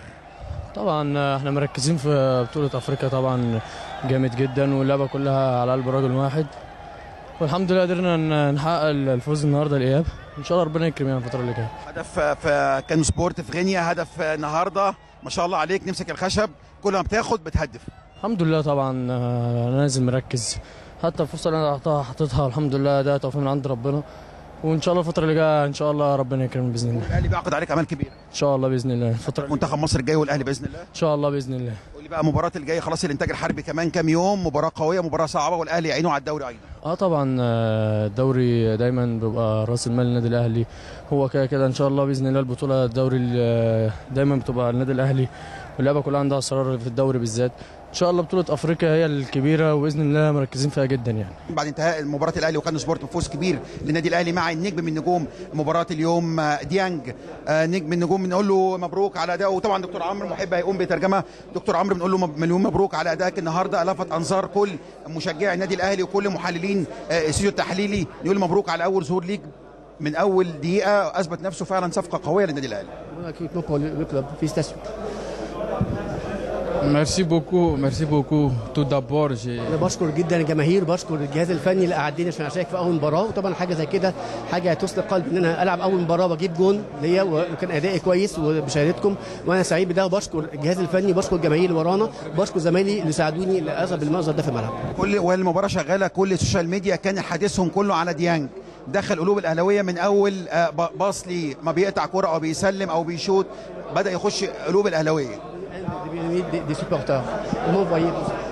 طبعا احنا مركزين في بطوله افريقيا طبعا جامد جدا واللعبه كلها على قلب رجل واحد والحمد لله قدرنا نحقق الفوز النهارده الاياب ان شاء الله ربنا يكرمنا الفتره اللي جايه هدف في كان سبورت في غينيا هدف النهارده ما شاء الله عليك نمسك الخشب كل ما بتاخد بتهدف الحمد لله طبعا انا نازل مركز حتى الفرصه اللي انا حطها حطيتها الحمد لله ده توفيق من عند ربنا وان شاء الله الفتره اللي جايه ان شاء الله ربنا يكرمنا باذن الله الاهلي بيعقد عليك امال كبيره ان شاء الله باذن الله الفتره منتخب مصر الجاي والاهلي باذن الله ان شاء الله باذن الله قول لي بقى مباراه الجايه خلاص الانتاج الحربي كمان كام يوم مباراه قويه مباراه صعبه والاهلي يعينه على الدوري ايضا اه طبعا الدوري دايما بيبقى راس المال للنادي الاهلي هو كده كده ان شاء الله باذن الله البطوله الدوري دايما بتبقى النادي الاهلي واللعبه كلها عندها اصرار في الدوري بالذات ان شاء الله بطوله افريقيا هي الكبيره وباذن الله مركزين فيها جدا يعني بعد انتهاء مباراه الاهلي وكان سبورت فوز كبير للنادي الاهلي مع النجم من نجوم مباراه اليوم ديانج نجم من نجوم بنقول له مبروك على ادائه وطبعا دكتور عمرو محب هيقوم بترجمه دكتور عمرو بنقول له مليون مبروك على ادائك النهارده لفت انظار كل مشجعي النادي الاهلي وكل محللين الاستوديو التحليلي نقول مبروك على اول ظهور ليك من اول دقيقه اثبت نفسه فعلا صفقه قويه للنادي الاهلي Merci beaucoup, merci beaucoup. Tout d'abord, j'ai انا بشكر جدا الجماهير بشكر الجهاز الفني اللي قعدني عشان اشارك في اول مباراه وطبعا حاجه زي كده حاجه تسلق قلب ان انا العب اول مباراه واجيب جون ليا وكان ادائي كويس وبشهادتكم وانا سعيد بده وبشكر الجهاز الفني بشكر الجماهير اللي ورانا بشكر زمايلي اللي ساعدوني اللي اظهر بالمنظر ده في الملعب كل والمباراه شغاله كل السوشيال ميديا كان حديثهم كله على ديانج دخل قلوب الاهلاويه من اول آه، ب- باص ليه ما بيقطع كرة او بيسلم او بيشوط بدا يخش قلوب الاهلاويه des, des supporters. Comment vous voyez tout ça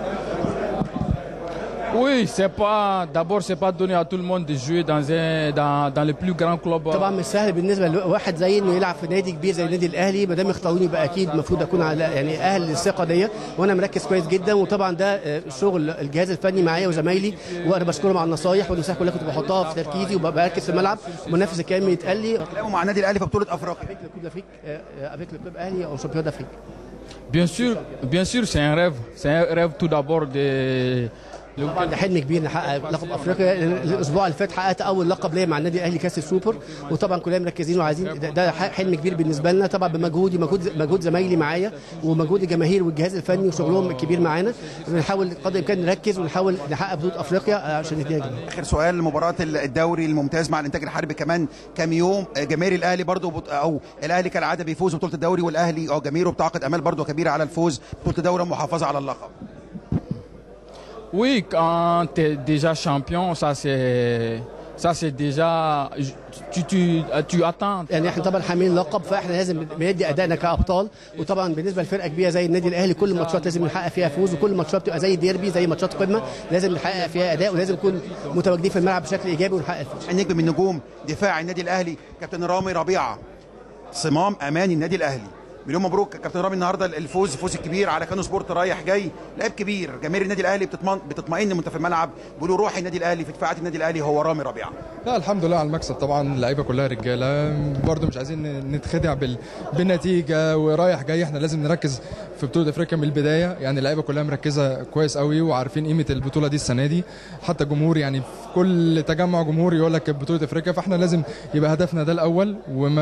Oui, c'est pas. D'abord, c'est pas donné à tout le monde de jouer dans un dans, dans le plus grand club. طبعا مش سهل بالنسبه لواحد زي انه يلعب في نادي كبير زي النادي الاهلي ما دام اختاروني يبقى اكيد المفروض اكون على يعني اهل للثقه دي وانا مركز كويس جدا وطبعا ده آه، شغل الجهاز الفني معايا وزمايلي وانا بشكرهم على النصايح والنصائح كلها كنت بحطها في تركيزي وبركز في الملعب وبنفذ الكلام اللي يتقال لي لعبوا مع النادي الاهلي في بطوله افريقيا avec le club d'Afrique, euh, euh, avec le club Ahli au championnat d'Afrique. Bien sûr, bien sûr, c'est un rêve. C'est un rêve tout d'abord de. طبعا ده حلم كبير نحقق لقب افريقيا الاسبوع اللي فات حققت اول لقب ليا مع النادي الاهلي كاس السوبر وطبعا كلنا مركزين وعايزين ده, ده حلم كبير بالنسبه لنا طبعا بمجهودي مجهود مجهود زمايلي معايا ومجهود الجماهير والجهاز الفني وشغلهم الكبير معانا بنحاول قدر الامكان نركز ونحاول نحقق بطوله افريقيا عشان نديها جميل. اخر سؤال مباراه الدوري الممتاز مع الانتاج الحربي كمان كام يوم جماهير الاهلي برضو بط... او الاهلي كالعاده بيفوز ببطوله الدوري والاهلي او جماهيره بتعقد امال برضو كبيره على الفوز بطوله الدوري والمحافظه على اللقب Oui, quand tu es déjà champion, ça c'est. Ça c'est déjà. Tu, tu, tu attends. يعني احنا طبعا حاملين لقب فاحنا لازم بندي ادائنا كابطال وطبعا بالنسبه لفرقه كبيره زي النادي الاهلي كل الماتشات لازم نحقق فيها فوز وكل الماتشات بتبقى زي ديربي زي ماتشات قمه لازم نحقق فيها اداء ولازم نكون متواجدين في الملعب بشكل ايجابي ونحقق الفوز النجم من نجوم دفاع النادي الاهلي كابتن رامي ربيعه صمام امان النادي الاهلي مليون مبروك كابتن رامي النهارده الفوز فوز الكبير على كانو سبورت رايح جاي لعيب كبير جماهير النادي الاهلي بتطمئن بتطمئن وانت في الملعب بيقولوا روح النادي الاهلي في دفاعات النادي الاهلي هو رامي ربيعه لا الحمد لله على المكسب طبعا اللعيبه كلها رجاله برضو مش عايزين نتخدع بال... بالنتيجه ورايح جاي احنا لازم نركز في بطوله افريقيا من البدايه يعني اللعيبه كلها مركزه كويس قوي وعارفين قيمه البطوله دي السنه دي حتى الجمهور يعني في كل تجمع جمهور يقول لك بطوله افريقيا فاحنا لازم يبقى هدفنا ده الاول وما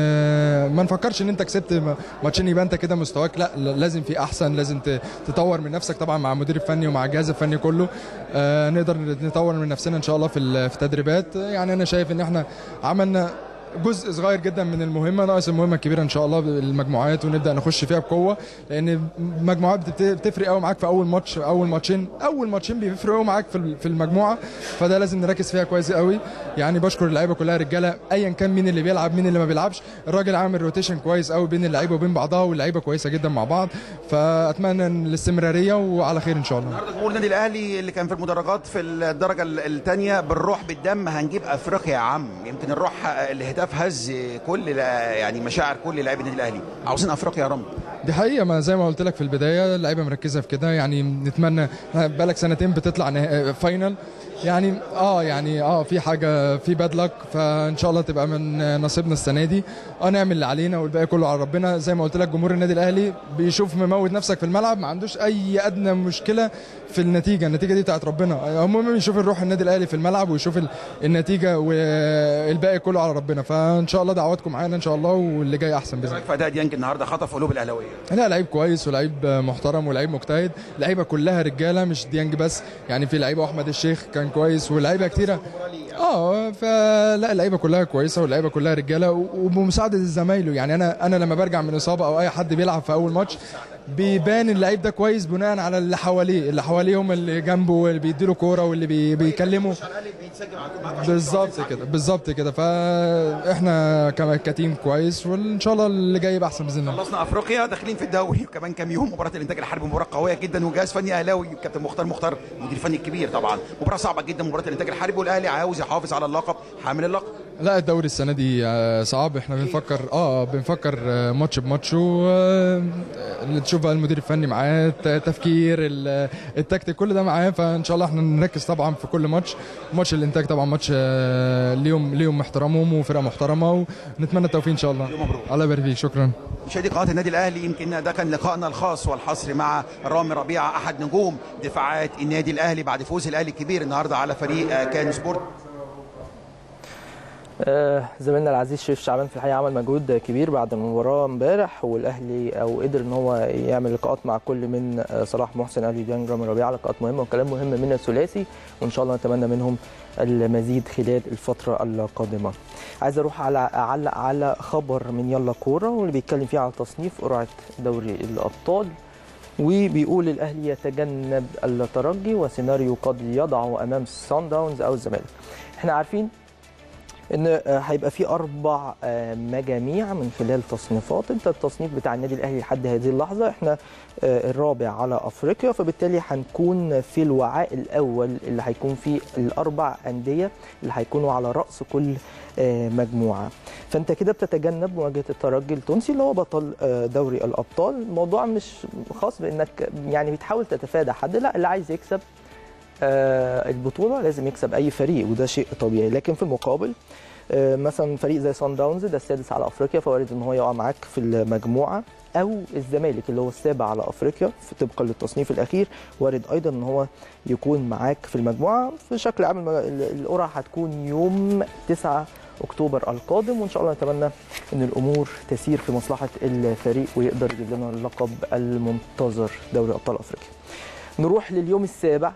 ن- ما نفكرش ان انت كسبت ماتشين يبقى انت كده مستواك لا لازم في احسن لازم ت- تطور من نفسك طبعا مع المدير الفني ومع الجهاز الفني كله آه نقدر نطور من نفسنا ان شاء الله في ال- في التدريبات يعني انا شايف ان احنا عملنا جزء صغير جدا من المهمه ناقص المهمه الكبيره ان شاء الله المجموعات ونبدا نخش فيها بقوه لان المجموعات بتبت- بتفرق قوي معاك في اول ماتش اول ماتشين اول ماتشين بيفرقوا قوي معاك في ال- في المجموعه فده لازم نركز فيها كويس قوي يعني بشكر اللعيبه كلها رجاله ايا كان مين اللي بيلعب مين اللي ما بيلعبش الراجل عامل روتيشن كويس قوي بين اللعيبه وبين بعضها واللعيبه كويسه جدا مع بعض فاتمنى الاستمراريه وعلى خير ان شاء الله النهارده جمهور النادي الاهلي اللي كان في المدرجات في الدرجه الثانيه بالروح بالدم هنجيب افريقيا يا عم يمكن الروح الهتاف هز كل لا- يعني مشاعر كل لاعبي النادي الاهلي عاوزين افريقيا يا رامي دي حقيقة ما زي ما قلت لك في البداية اللعيبة مركزة في كده يعني نتمنى بقالك سنتين بتطلع نه- فاينل يعني اه يعني اه في حاجة في باد لك فان شاء الله تبقى من نصيبنا السنة دي اه نعمل اللي علينا والباقي كله على ربنا زي ما قلت لك جمهور النادي الاهلي بيشوف مموت نفسك في الملعب ما عندوش اي ادنى مشكلة في النتيجة النتيجة دي بتاعت ربنا المهم يشوف الروح النادي الاهلي في الملعب ويشوف ال- النتيجة والباقي كله على ربنا فان شاء الله دعواتكم معانا ان شاء الله واللي جاي احسن باذن الله رايك في اداء ديانج النهارده خطف قلوب الاهلاويه لا لعيب كويس ولعيب محترم ولعيب مجتهد لعيبه كلها رجاله مش ديانج بس يعني في لعيبه احمد الشيخ كان كويس ولعيبه كتيره اه فلا اللعيبه كلها كويسه واللعيبه كلها رجاله و- وبمساعده زمايله يعني انا انا لما برجع من اصابه او اي حد بيلعب في اول ماتش بيبان اللعيب ده كويس بناء على اللي حواليه اللي حواليه هم اللي جنبه واللي بيديله كوره واللي بي بيكلمه بالظبط كده بالظبط كده فاحنا كم- كتيم كويس وان شاء الله اللي جاي يبقى احسن باذن الله خلصنا افريقيا داخلين في الدوري وكمان كام يوم مباراه الانتاج الحربي مباراه قويه جدا وجهاز فني اهلاوي كابتن مختار مختار مدير فني كبير طبعا مباراه صعبه جدا مباراه الانتاج الحربي والاهلي عاوز يحافظ على اللقب حامل اللقب لا الدوري السنه دي آه، صعب احنا بنفكر اه بنفكر آه، ماتش بماتش و آه، اللي تشوف بقى المدير الفني معاه الت- التفكير ال- التكتيك كل ده معاه فان شاء الله احنا نركز طبعا في كل ماتش ماتش الانتاج طبعا ماتش آه، ليهم ليهم احترامهم وفرقه محترمه ونتمنى التوفيق ان شاء الله الله يبارك فيك شكرا مشاهدي قناه النادي الاهلي يمكن ده كان لقائنا الخاص والحصري مع رامي ربيعه احد نجوم دفاعات النادي الاهلي بعد فوز الاهلي الكبير النهارده على فريق آه، كان سبورت آه، زميلنا العزيز شريف شعبان في الحقيقه عمل مجهود كبير بعد المباراه امبارح والاهلي او قدر ان هو يعمل لقاءات مع كل من آه، صلاح محسن الي ديانج رامي ربيعه لقاءات مهمه وكلام مهم من الثلاثي وان شاء الله نتمنى منهم المزيد خلال الفتره القادمه. عايز اروح على اعلق على خبر من يلا كوره واللي بيتكلم فيه على تصنيف قرعه دوري الابطال وبيقول الاهلي يتجنب الترجي وسيناريو قد يضعه امام سان داونز او الزمالك. احنا عارفين ان آه، هيبقى في اربع آه، مجاميع من خلال تصنيفات انت التصنيف بتاع النادي الاهلي لحد هذه اللحظه احنا آه، الرابع على افريقيا فبالتالي هنكون في الوعاء الاول اللي هيكون فيه الاربع انديه اللي هيكونوا على راس كل آه، مجموعه فانت كده بتتجنب مواجهه الترجي التونسي اللي هو بطل آه، دوري الابطال الموضوع مش خاص بانك يعني بتحاول تتفادى حد لا اللي عايز يكسب آه، البطوله لازم يكسب اي فريق وده شيء طبيعي لكن في المقابل آه، مثلا فريق زي سان داونز ده السادس على افريقيا فوارد ان هو يقع معاك في المجموعه او الزمالك اللي هو السابع على افريقيا في طبقا للتصنيف الاخير وارد ايضا ان هو يكون معاك في المجموعه في شكل عام الم- ال- القرعه هتكون يوم 9 اكتوبر القادم وان شاء الله نتمنى ان الامور تسير في مصلحه الفريق ويقدر يجيب لنا اللقب المنتظر دوري ابطال افريقيا نروح لليوم السابع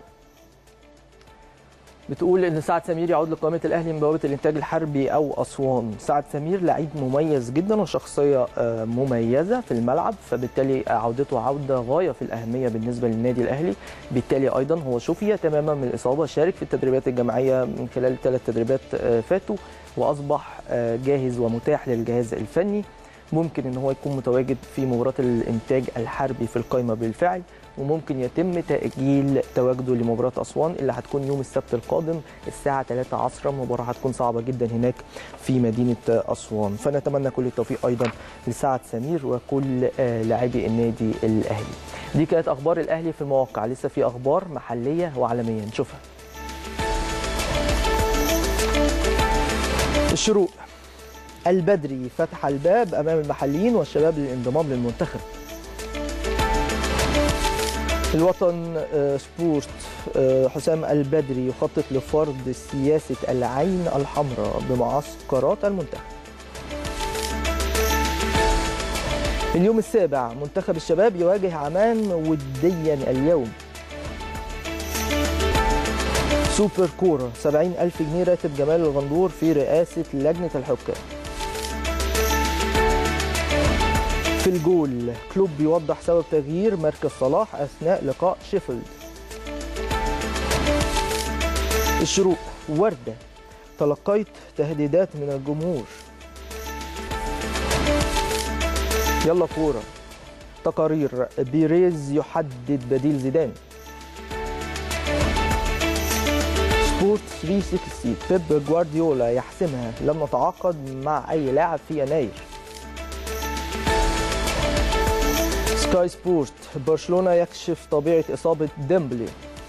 بتقول ان سعد سمير يعود لقائمه الاهلي من بوابه الانتاج الحربي او اسوان سعد سمير لعيب مميز جدا وشخصيه آه، مميزه في الملعب فبالتالي عودته عوده غايه في الاهميه بالنسبه للنادي الاهلي بالتالي ايضا هو شفي تماما من الاصابه شارك في التدريبات الجماعيه من خلال ثلاث تدريبات آه، فاتوا واصبح آه، جاهز ومتاح للجهاز الفني ممكن ان هو يكون متواجد في مباراه الانتاج الحربي في القائمه بالفعل وممكن يتم تأجيل تواجده لمباراة أسوان اللي هتكون يوم السبت القادم الساعة 3 عصرا مباراة هتكون صعبة جدا هناك في مدينة أسوان فنتمنى كل التوفيق أيضا لسعد سمير وكل آه، لاعبي النادي الأهلي دي كانت أخبار الأهلي في المواقع لسه في أخبار محلية وعالمية نشوفها الشروق البدري فتح الباب أمام المحليين والشباب للانضمام للمنتخب الوطن آه، سبورت آه، حسام البدري يخطط لفرض سياسة العين الحمراء بمعسكرات المنتخب اليوم السابع منتخب الشباب يواجه عمان وديا اليوم سوبر كورة 70 ألف جنيه راتب جمال الغندور في رئاسة لجنة الحكام في الجول كلوب بيوضح سبب تغيير مركز صلاح أثناء لقاء شيفيلد الشروق وردة تلقيت تهديدات من الجمهور يلا كورة تقارير بيريز يحدد بديل زيدان سبورت 360 بيب جوارديولا يحسمها لم نتعاقد مع أي لاعب في يناير سكاي سبورت برشلونة يكشف طبيعة إصابة ديمبلي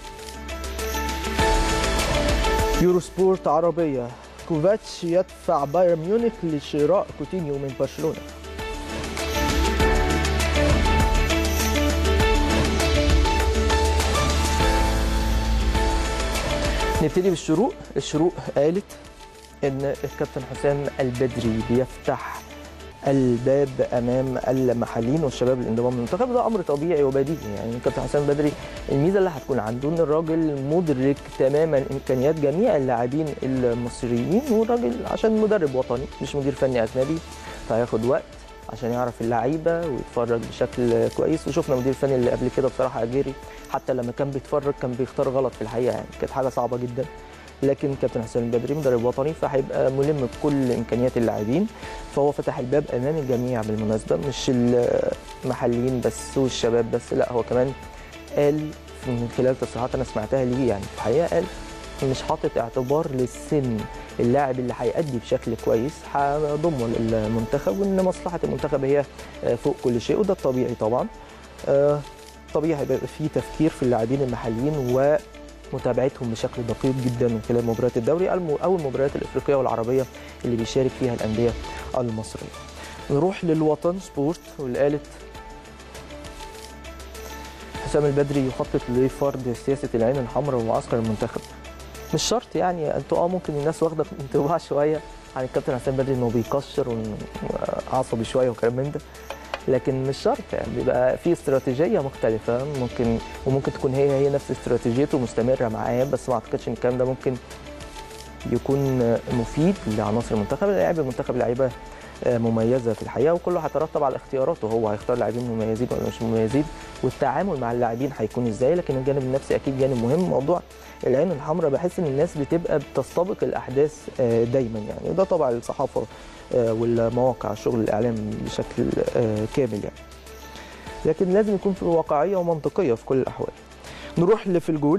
يورو سبورت عربية كوفاتش يدفع بايرن ميونخ لشراء كوتينيو من برشلونة نبتدي بالشروق الشروق قالت ان الكابتن حسام البدري بيفتح الباب امام المحليين والشباب للانضمام للمنتخب ده امر طبيعي وبديهي يعني الكابتن حسام البدري الميزه اللي هتكون عنده ان الراجل مدرك تماما امكانيات جميع اللاعبين المصريين والراجل عشان مدرب وطني مش مدير فني اجنبي فهياخد وقت عشان يعرف اللعيبه ويتفرج بشكل كويس وشفنا مدير فني اللي قبل كده بصراحه اجيري حتى لما كان بيتفرج كان بيختار غلط في الحقيقه يعني كانت حاجه صعبه جدا لكن كابتن حسام البدري مدرب وطني فهيبقى ملم بكل امكانيات اللاعبين فهو فتح الباب امام الجميع بالمناسبه مش المحليين بس والشباب بس لا هو كمان قال من خلال تصريحات انا سمعتها ليه يعني في الحقيقه قال مش حاطط اعتبار للسن اللاعب اللي هيأدي بشكل كويس هضمه للمنتخب وان مصلحه المنتخب هي فوق كل شيء وده الطبيعي طبعا آه، طبيعي هيبقى في تفكير في اللاعبين المحليين ومتابعتهم بشكل دقيق جدا من خلال مباريات الدوري الم- او المباريات الافريقيه والعربيه اللي بيشارك فيها الانديه المصريه. نروح للوطن سبورت واللي قالت حسام البدري يخطط لفرض سياسه العين الحمراء ومعسكر المنتخب. مش شرط يعني انتوا اه ممكن الناس واخده انطباع شويه عن الكابتن حسام بدري انه بيكشر وعصبي شويه وكلام من ده لكن مش شرط يعني بيبقى في استراتيجيه مختلفه ممكن وممكن تكون هي هي نفس استراتيجيته مستمره معاه بس ما اعتقدش ان الكلام ده ممكن يكون مفيد لعناصر المنتخب لاعب المنتخب لعيبه مميزه في الحقيقه وكله هيترتب على اختياراته هو هيختار لاعبين مميزين ولا مش مميزين والتعامل مع اللاعبين هيكون ازاي لكن الجانب النفسي اكيد جانب مهم موضوع العين الحمراء بحس ان الناس بتبقى بتستبق الاحداث دايما يعني وده طبعا الصحافه والمواقع شغل الاعلام بشكل كامل يعني لكن لازم يكون في واقعيه ومنطقيه في كل الاحوال نروح لفي الجول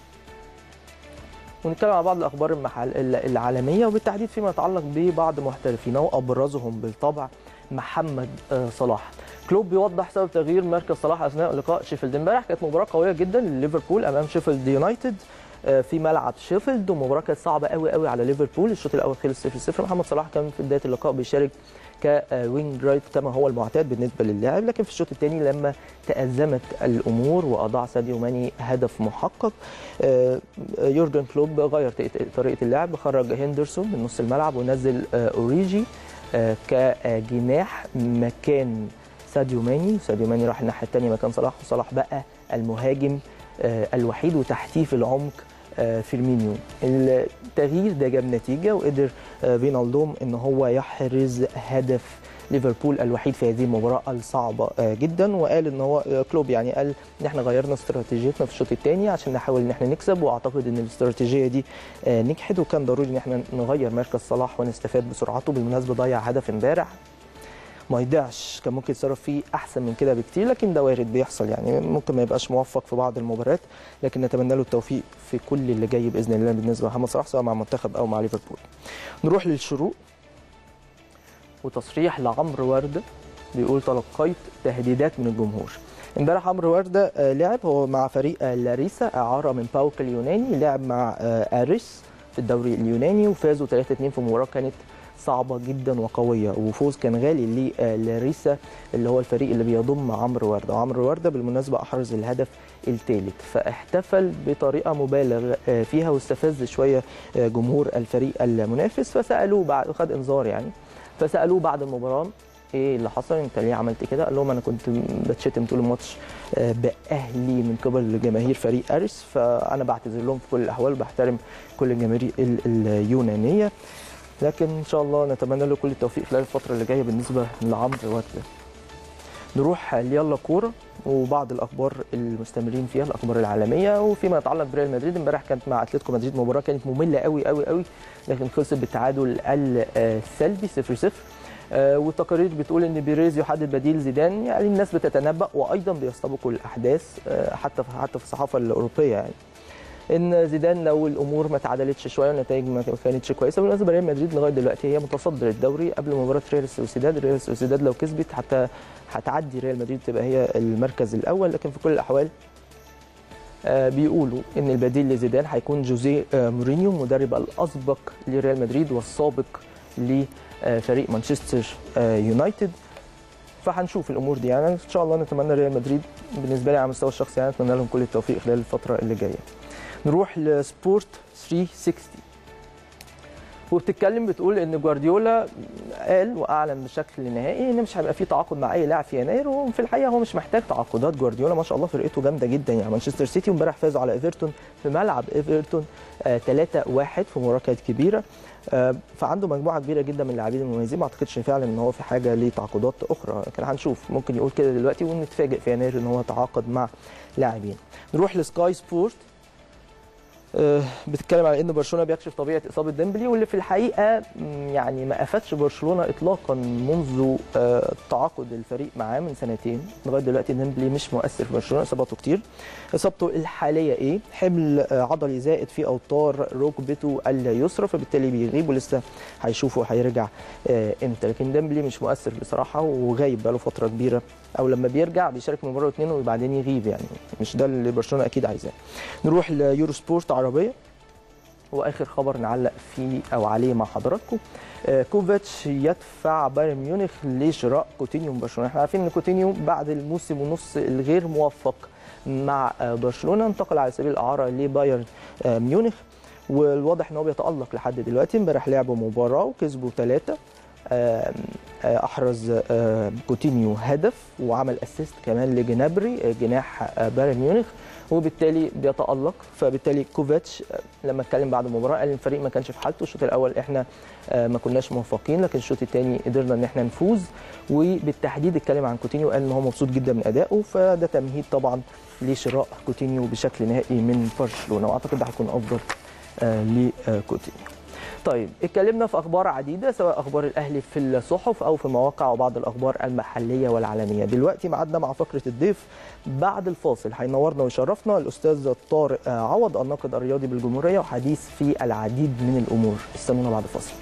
ونتكلم عن بعض الاخبار المحل العالميه وبالتحديد فيما يتعلق ببعض محترفينا وابرزهم بالطبع محمد صلاح كلوب بيوضح سبب تغيير مركز صلاح اثناء لقاء شيفيلد امبارح كانت مباراه قويه جدا لليفربول امام شيفيلد يونايتد في ملعب شيفيلد ومباراه كانت صعبه قوي قوي على ليفربول الشوط الاول خلص 0-0 محمد صلاح كان في بدايه اللقاء بيشارك كوينج رايت كما هو المعتاد بالنسبه للاعب لكن في الشوط الثاني لما تازمت الامور واضاع ساديو ماني هدف محقق يورجن كلوب غير طريقه اللعب خرج هندرسون من نص الملعب ونزل اوريجي كجناح مكان ساديو ماني ساديو ماني راح الناحيه الثانيه مكان صلاح وصلاح بقى المهاجم الوحيد وتحتيه في العمق فيرمينيو التغيير ده جاب نتيجه وقدر فينالدوم ان هو يحرز هدف ليفربول الوحيد في هذه المباراه الصعبه جدا وقال ان هو كلوب يعني قال ان احنا غيرنا استراتيجيتنا في الشوط الثاني عشان نحاول ان احنا نكسب واعتقد ان الاستراتيجيه دي نجحت وكان ضروري ان احنا نغير مركز صلاح ونستفاد بسرعته بالمناسبه ضيع هدف امبارح ما يضيعش كان ممكن يتصرف فيه احسن من كده بكتير لكن ده وارد بيحصل يعني ممكن ما يبقاش موفق في بعض المباريات لكن نتمنى له التوفيق في كل اللي جاي باذن الله بالنسبه لمحمد صلاح سواء مع المنتخب او مع ليفربول نروح للشروق وتصريح لعمرو ورده بيقول تلقيت تهديدات من الجمهور امبارح عمرو ورده لعب هو مع فريق لاريسا اعاره من باوك اليوناني لعب مع اريس في الدوري اليوناني وفازوا 3-2 في مباراه كانت صعبة جدا وقوية وفوز كان غالي للاريسا اللي هو الفريق اللي بيضم عمرو وردة وعمرو وردة بالمناسبة أحرز الهدف الثالث فاحتفل بطريقة مبالغ فيها واستفز شوية جمهور الفريق المنافس فسألوه بعد خد انذار يعني فسألوه بعد المباراة ايه اللي حصل انت ليه عملت كده قال لهم انا كنت بتشتم طول الماتش باهلي من قبل جماهير فريق اريس فانا بعتذر لهم في كل الاحوال وبحترم كل الجماهير اليونانيه لكن ان شاء الله نتمنى له كل التوفيق خلال الفتره اللي جايه بالنسبه لعمرو ورده نروح ليلا كوره وبعض الاخبار المستمرين فيها الاخبار العالميه وفيما يتعلق بريال مدريد امبارح كانت مع اتلتيكو مدريد مباراه كانت ممله قوي قوي قوي لكن خلصت بالتعادل السلبي 0 0 والتقارير بتقول ان بيريز يحدد بديل زيدان يعني الناس بتتنبأ وايضا بيستبقوا الاحداث حتى حتى في الصحافه الاوروبيه يعني ان زيدان لو الامور ما تعادلتش شويه والنتائج ما كانتش كويسه بالمناسبه ريال مدريد لغايه دلوقتي هي متصدر الدوري قبل مباراه ريال سوسيداد ريال سوسيداد لو كسبت حتى هتعدي ريال مدريد تبقى هي المركز الاول لكن في كل الاحوال بيقولوا ان البديل لزيدان هيكون جوزيه مورينيو المدرب الاسبق لريال مدريد والسابق لفريق مانشستر يونايتد فهنشوف الامور دي يعني ان شاء الله نتمنى ريال مدريد بالنسبه لي على المستوى الشخصي يعني اتمنى لهم كل التوفيق خلال الفتره اللي جايه نروح لسبورت 360 وبتتكلم بتقول ان جوارديولا قال واعلن بشكل نهائي ان مش هيبقى في تعاقد مع اي لاعب في يناير وفي الحقيقه هو مش محتاج تعاقدات جوارديولا ما شاء الله فرقته جامده جدا يعني مانشستر سيتي امبارح فازوا على ايفرتون في ملعب ايفرتون 3-1 في مباراه كانت كبيره فعنده مجموعه كبيره جدا من اللاعبين المميزين ما اعتقدش فعلا ان هو في حاجه لتعاقدات اخرى لكن هنشوف ممكن يقول كده دلوقتي ونتفاجئ في يناير ان هو تعاقد مع لاعبين نروح لسكاي سبورت بتتكلم على ان برشلونه بيكشف طبيعه اصابه ديمبلي واللي في الحقيقه يعني ما افادش برشلونه اطلاقا منذ تعاقد الفريق معاه من سنتين لغايه دلوقتي ديمبلي مش مؤثر في برشلونه اصاباته كتير اصابته الحاليه ايه حمل عضلي زائد في اوتار ركبته اليسرى فبالتالي بيغيب ولسه هيشوفوا هيرجع امتى لكن ديمبلي مش مؤثر بصراحه وغايب بقاله فتره كبيره او لما بيرجع بيشارك مباراه واثنين وبعدين يغيب يعني مش ده اللي برشلونه اكيد عايزاه نروح ليورو سبورت عربيه واخر خبر نعلق فيه او عليه مع حضراتكم كوفيتش يدفع بايرن ميونخ لشراء كوتينيو من برشلونه احنا عارفين ان كوتينيو بعد الموسم ونص الغير موفق مع برشلونه انتقل على سبيل الاعاره لبايرن ميونخ والواضح ان هو بيتالق لحد دلوقتي امبارح لعبوا مباراه وكسبوا ثلاثه احرز آه، كوتينيو هدف وعمل اسيست كمان لجنابري آه، جناح آه، بايرن ميونخ وبالتالي بيتالق فبالتالي كوفاتش آه، لما اتكلم بعد المباراه قال الفريق ما كانش في حالته الشوط الاول احنا آه، ما كناش موفقين لكن الشوط الثاني قدرنا ان احنا نفوز وبالتحديد اتكلم عن كوتينيو قال ان هو مبسوط جدا من ادائه فده تمهيد طبعا لشراء كوتينيو بشكل نهائي من برشلونه واعتقد ده هيكون افضل آه، لكوتينيو طيب اتكلمنا في اخبار عديده سواء اخبار الاهلي في الصحف او في المواقع وبعض الاخبار المحليه والعالميه دلوقتي معدنا مع فقره الضيف بعد الفاصل هينورنا ويشرفنا الاستاذ طارق آه، عوض الناقد الرياضي بالجمهوريه وحديث في العديد من الامور استنونا بعد الفاصل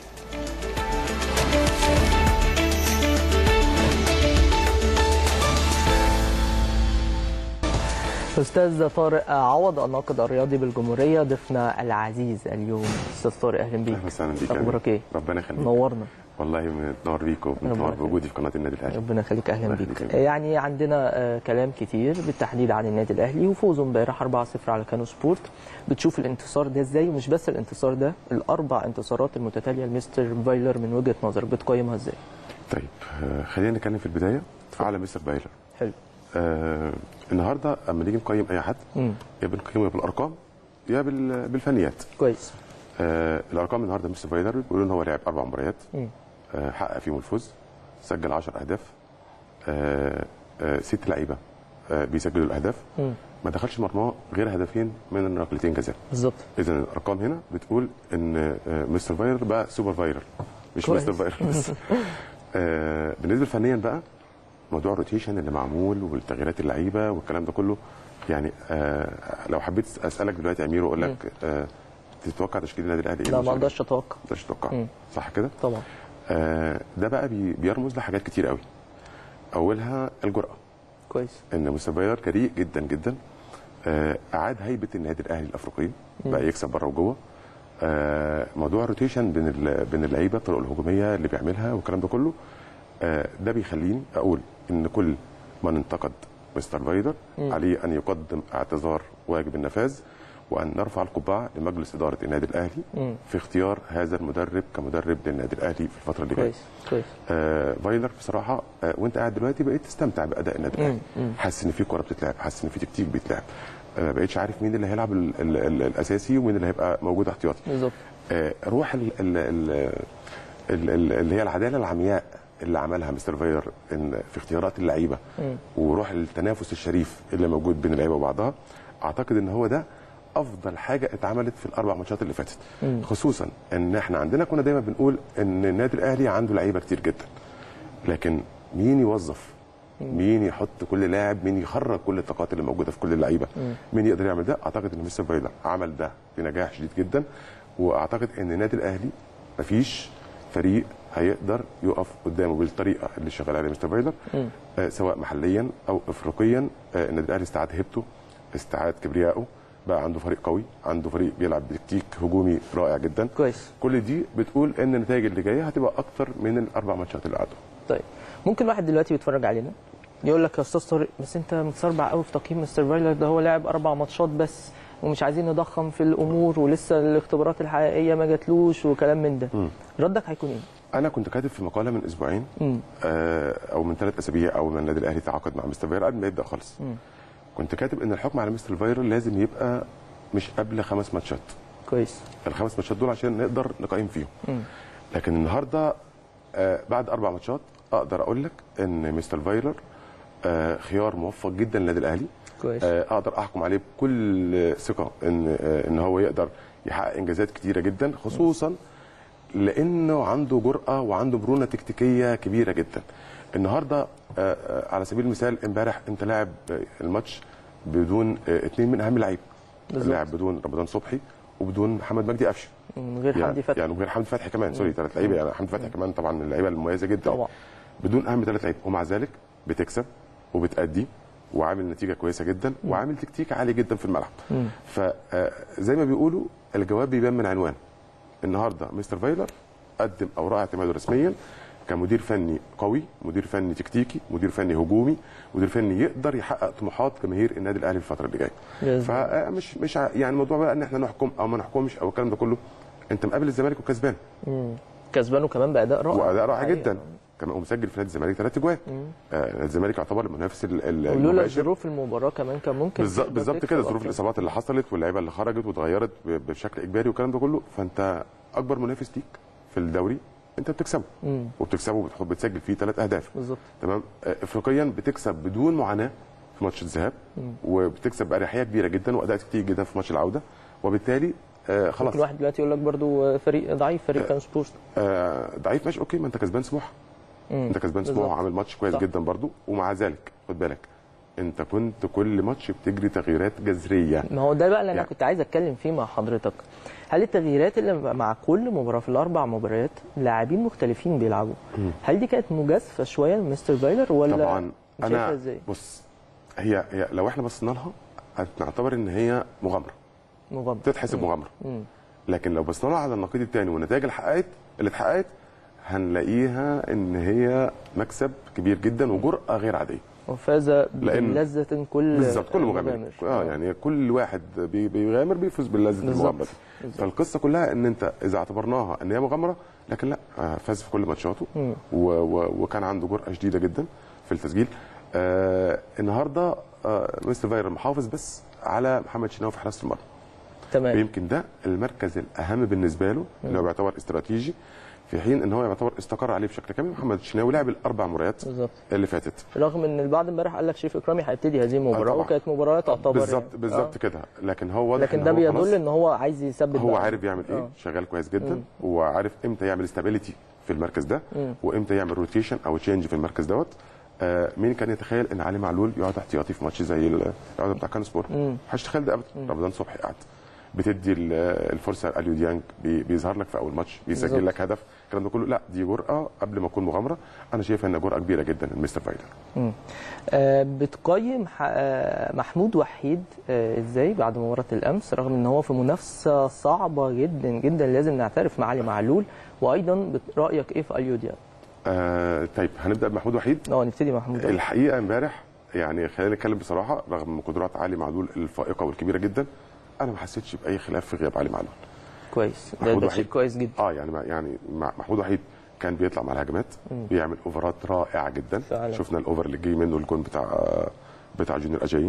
استاذ طارق عوض الناقد الرياضي بالجمهوريه ضيفنا العزيز اليوم استاذ طارق اهلا بيك اهلا وسهلا بيك اخبارك ايه ربنا يخليك نورنا والله بنتنور بيك وبنتنور ربنا بوجودي في قناه النادي الاهلي ربنا يخليك اهلا الله بيك يخليك. يعني عندنا آه، كلام كتير بالتحديد عن النادي الاهلي وفوزه امبارح 4-0 على كانو سبورت بتشوف الانتصار ده ازاي ومش بس الانتصار ده الاربع انتصارات المتتاليه لمستر فايلر من وجهه نظرك بتقيمها ازاي طيب آه، خلينا نتكلم في البدايه على مستر بايلر حلو آه النهارده اما نيجي نقيم اي حد امم يا بنقيمه بالارقام يا بال- بالفنيات كويس آه الارقام النهارده مستر بايلر بيقولوا ان هو لعب اربع مباريات مم. آه حقق فيهم الفوز سجل 10 اهداف آه آه ست لعيبه آه بيسجلوا الاهداف مم. ما دخلش مرماه غير هدفين من ركلتين جزاء بالظبط اذا الارقام هنا بتقول ان آه، مستر فايرر بقى سوبر فايرر مش كويس. مستر فايرر بس آه، بالنسبه فنيا بقى موضوع الروتيشن اللي معمول والتغييرات اللعيبه والكلام ده كله يعني آه، لو حبيت اسالك دلوقتي يا امير واقول لك آه، تتوقع تشكيل النادي الاهلي ايه لا الماتش ما الجاي؟ اقدرش اتوقع ما تقدرش تتوقع مم. صح كده طبعا آه، ده بقى بي- بيرمز لحاجات كتير قوي اولها الجرأه كويس ان مستر فايلر جريء جدا جدا آه، اعاد هيبه النادي الاهلي الافريقي بقى يكسب بره وجوه آه، موضوع الروتيشن بين ال- بين اللعيبه الطرق الهجوميه اللي بيعملها والكلام ده كله آه، ده بيخليني اقول ان كل من انتقد مستر فايلر عليه ان يقدم اعتذار واجب النفاذ وان نرفع القبعه لمجلس اداره النادي الاهلي مم. في اختيار هذا المدرب كمدرب للنادي الاهلي في الفتره اللي جايه كويس كويس آه فايلر بصراحه آه وانت قاعد دلوقتي بقيت تستمتع باداء النادي الاهلي مم. حاسس ان في كوره بتتلعب حاسس ان في تكتيك بيتلعب آه، ما بقيتش عارف مين اللي هيلعب ال ال ال الاساسي ومين اللي هيبقى موجود احتياطي بالظبط آه، روح ال ال ال ال ال اللي هي العداله العمياء اللي عملها مستر فايلر ان في اختيارات اللعيبه مم. وروح التنافس الشريف اللي موجود بين اللعيبه وبعضها اعتقد ان هو ده افضل حاجه اتعملت في الاربع ماتشات اللي فاتت مم. خصوصا ان احنا عندنا كنا دايما بنقول ان النادي الاهلي عنده لعيبه كتير جدا لكن مين يوظف مين يحط كل لاعب مين يخرج كل الطاقات اللي موجوده في كل اللعيبه مين يقدر يعمل ده اعتقد ان مستر فايلر عمل ده بنجاح شديد جدا واعتقد ان النادي الاهلي مفيش فريق هيقدر يقف قدامه بالطريقه اللي شغال عليها مستر فايلر آه سواء محليا او افريقيا آه النادي الاهلي استعاد هيبته استعاد كبريائه بقى عنده فريق قوي عنده فريق بيلعب بتكتيك هجومي رائع جدا كويس كل دي بتقول ان النتائج اللي جايه هتبقى اكتر من الاربع ماتشات اللي قعدوا طيب ممكن واحد دلوقتي بيتفرج علينا يقول لك يا استاذ طارق بس انت متسربع قوي في تقييم مستر فايلر ده هو لعب اربع ماتشات بس ومش عايزين نضخم في الامور ولسه الاختبارات الحقيقيه ما جاتلوش وكلام من ده مم. ردك هيكون ايه؟ انا كنت كاتب في مقاله من اسبوعين مم. آه، او من ثلاث اسابيع او من النادي الاهلي تعاقد مع مستر فايلر قبل ما يبدا خالص مم. كنت كاتب ان الحكم على مستر فايلر لازم يبقى مش قبل خمس ماتشات كويس الخمس ماتشات دول عشان نقدر نقيم فيهم مم. لكن النهارده آه، بعد اربع ماتشات اقدر اقول لك ان مستر فايلر آه، خيار موفق جدا للنادي الاهلي كويس آه، اقدر احكم عليه بكل ثقه ان آه، ان هو يقدر يحقق انجازات كتيره جدا خصوصا لانه عنده جرأه وعنده مرونه تكتيكيه كبيره جدا. النهارده آه، آه، على سبيل المثال امبارح انت لاعب آه، الماتش بدون آه، اثنين من اهم اللعيبه. بالظبط. لاعب بدون رمضان صبحي وبدون محمد مجدي قفشه. من غير يعني حمدي فتحي يعني وغير حمدي فتحي كمان سوري ثلاث لعيبه يعني حمدي فتحي كمان طبعا من اللعيبه المميزه جدا طبعا بدون اهم ثلاث لعيبه ومع ذلك بتكسب وبتأدي وعامل نتيجه كويسه جدا وعامل تكتيك عالي جدا في الملعب مم. فزي ما بيقولوا الجواب بيبان من عنوان النهارده مستر فايلر قدم اوراق اعتماده رسميا كمدير فني قوي مدير فني تكتيكي مدير فني هجومي مدير فني يقدر يحقق طموحات جماهير النادي الاهلي في الفتره اللي جايه بإذن فمش مش ع- يعني الموضوع بقى ان احنا نحكم او ما نحكمش او الكلام ده كله انت مقابل الزمالك وكسبان مم. كسبانه كمان باداء رائع واداء رائع حقيقة. جدا كمان ومسجل في نادي الزمالك ثلاث اجوان آه نادي الزمالك يعتبر المنافس ال- ال- ولولا المباشر ظروف المباراه كمان كان ممكن بالظبط تقدر بالظبط تكسب كده ظروف أكتر. الاصابات اللي حصلت واللعيبه اللي خرجت واتغيرت ب- بشكل اجباري والكلام ده كله فانت اكبر منافس ليك في الدوري انت بتكسبه مم. وبتكسبه وبتحط بتسجل فيه ثلاث اهداف بالظبط تمام آه، افريقيا بتكسب بدون معاناه في ماتش الذهاب وبتكسب باريحيه كبيره جدا واداء كتير جدا في ماتش العوده وبالتالي آه خلاص ممكن واحد دلوقتي يقول لك برضو فريق ضعيف فريق كان سبورت آه ضعيف ماشي اوكي ما انت كسبان سموحه انت كسبان سموحه بالظبط. وعامل ماتش كويس صح. جدا برضو ومع ذلك خد بالك انت كنت كل ماتش بتجري تغييرات جذريه ما هو ده بقى اللي انا يعني. كنت عايز اتكلم فيه مع حضرتك هل التغييرات اللي مع كل مباراه في الاربع مباريات لاعبين مختلفين بيلعبوا هل دي كانت مجازفه شويه لمستر فايلر ولا طبعا شايفها انا ازاي بص هي, هي لو احنا بصينا لها هنعتبر ان هي مغامره مغامره تتحسب مغامره مم. لكن لو بصينا لها على النقيض الثاني والنتائج اللي حققت اللي اتحققت هنلاقيها ان هي مكسب كبير جدا وجرأه غير عاديه وفاز بلذة كل بالظبط كل مغامر اه يعني كل واحد بي- بيغامر بيفوز باللذه بالظبط. المغامره دي فالقصه كلها ان انت اذا اعتبرناها ان هي مغامره لكن لا آه، فاز في كل ماتشاته مم. و و وكان عنده جرأه شديده جدا في التسجيل آه النهارده آه مستر فايرر محافظ بس على محمد شناوي في حراسه المرمى تمام ويمكن ده المركز الاهم بالنسبه له اللي هو بيعتبر استراتيجي في حين ان هو يعتبر استقر عليه بشكل كامل محمد الشناوي لعب الاربع مباريات بالظبط اللي فاتت رغم ان البعض امبارح قال لك شريف اكرامي هيبتدي هذه المباراه طبعا. وكانت مباراه تعتبر بالظبط يعني. بالظبط آه. كده لكن هو واضح لكن إن ده هو خلاص بيدل ان هو عايز يثبت هو بقى. عارف يعمل ايه آه. شغال كويس جدا وعارف امتى يعمل استابيليتي في المركز ده مم. وامتى يعمل روتيشن او تشينج في المركز دوت آه مين كان يتخيل ان علي معلول يقعد احتياطي في ماتش زي ال- العوده بتاع كان سبور مم. محدش تخيل ده ابدا رمضان صبحي قعد بتدي ال- الفرصه لاليو ديانج بي- بيظهر لك في اول ماتش بيسجل بالظبط. لك هدف الكلام ده كله لا دي جرأه قبل ما تكون مغامره انا شايفها انها جرأه كبيره جدا من مستر فايلر مم. آه، بتقيم ح- آه، محمود وحيد آه، ازاي بعد مباراه الامس رغم ان هو في منافسه صعبه جدا جدا لازم نعترف مع علي معلول وايضا بت- رايك ايه في اليو دياب؟ آه طيب هنبدا بمحمود وحيد اه نبتدي مع محمود وحيد. الحقيقه امبارح يعني خلينا نتكلم بصراحه رغم قدرات علي معلول الفائقه والكبيره جدا انا ما حسيتش باي خلاف في غياب علي معلول كويس ده, محمود ده شيء وحيد. كويس جدا اه يعني ما- يعني مع- محمود وحيد كان بيطلع مع الهجمات بيعمل اوفرات رائعه جدا فعلا. شفنا الاوفر اللي جه منه الجون بتاع بتاع جونيور اجاي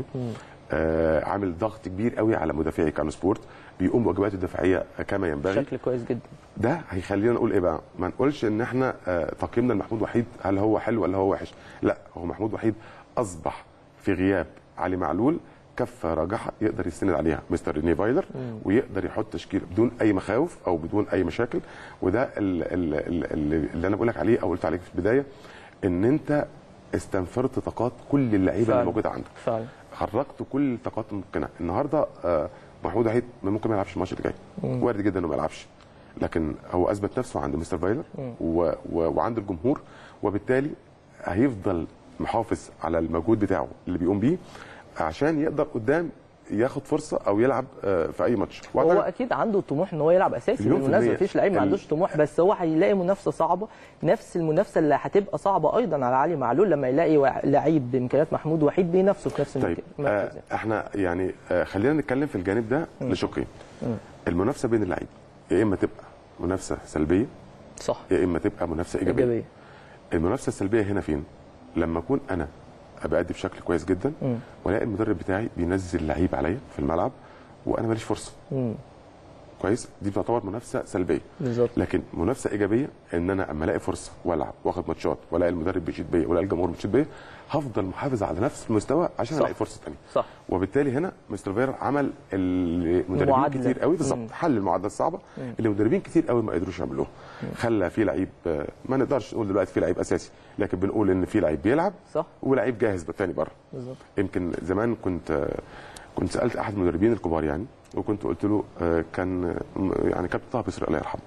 آه عامل ضغط كبير قوي على مدافعي كانو سبورت بيقوم بواجباته الدفاعيه كما ينبغي بشكل كويس جدا ده هيخلينا نقول ايه بقى ما نقولش ان احنا آه، تقييمنا لمحمود وحيد هل هو حلو ولا هو وحش لا هو محمود وحيد اصبح في غياب علي معلول كفه راجحه يقدر يستند عليها مستر ريني فايلر ويقدر يحط تشكيل بدون اي مخاوف او بدون اي مشاكل وده ال- ال- ال- ال- اللي انا بقول لك عليه او قلت عليه في البدايه ان انت استنفرت طاقات كل اللعيبه فعلا. اللي موجوده عندك فعلا خرجت كل الطاقات الممكنه النهارده آه، محمود وحيد ممكن ما يلعبش الماتش اللي جاي وارد جدا انه ما يلعبش لكن هو اثبت نفسه عند مستر فايلر و... و... وعند الجمهور وبالتالي هيفضل محافظ على المجهود بتاعه اللي بيقوم بيه عشان يقدر قدام ياخد فرصه او يلعب آه، في اي ماتش هو وأعتقد- اكيد عنده طموح ان هو يلعب اساسي مليون في بالمناسبه المية. مفيش لعيب ما ال- عندوش طموح بس هو هيلاقي منافسه صعبه نفس المنافسه اللي هتبقى صعبه ايضا على علي معلول لما يلاقي وا- لعيب بامكانيات محمود وحيد بينافسه في نفس طيب المك- آه المركز يعني. احنا يعني آه خلينا نتكلم في الجانب ده لشقين المنافسه بين اللعيبه يا اما تبقى منافسه سلبيه صح يا اما تبقى منافسه ايجابيه ايجابيه المنافسه السلبيه هنا فين؟ لما اكون انا بأدي بشكل كويس جدا مم. والاقي المدرب بتاعي بينزل لعيب عليا في الملعب وانا ماليش فرصه مم. كويس دي تعتبر منافسه سلبيه بالظبط لكن منافسه ايجابيه ان انا اما الاقي فرصه والعب واخد ماتشات والاقي المدرب بيشيد بيا والاقي الجمهور بيشيد بيا هفضل محافظ على نفس المستوى عشان صح. الاقي فرصه ثانيه صح وبالتالي هنا مستر فير عمل المدربين معادلة. كتير قوي مم. بالظبط حل المعادله الصعبه اللي مدربين كتير قوي ما قدروش يعملوها خلى في لعيب آه، ما نقدرش نقول دلوقتي في لعيب اساسي لكن بنقول ان في لعيب بيلعب صح ولعيب جاهز بالتاني بره بالظبط يمكن زمان كنت آه، كنت سالت احد المدربين الكبار يعني وكنت قلت له آه، كان آه، يعني كابتن طه بسرق الله يرحمه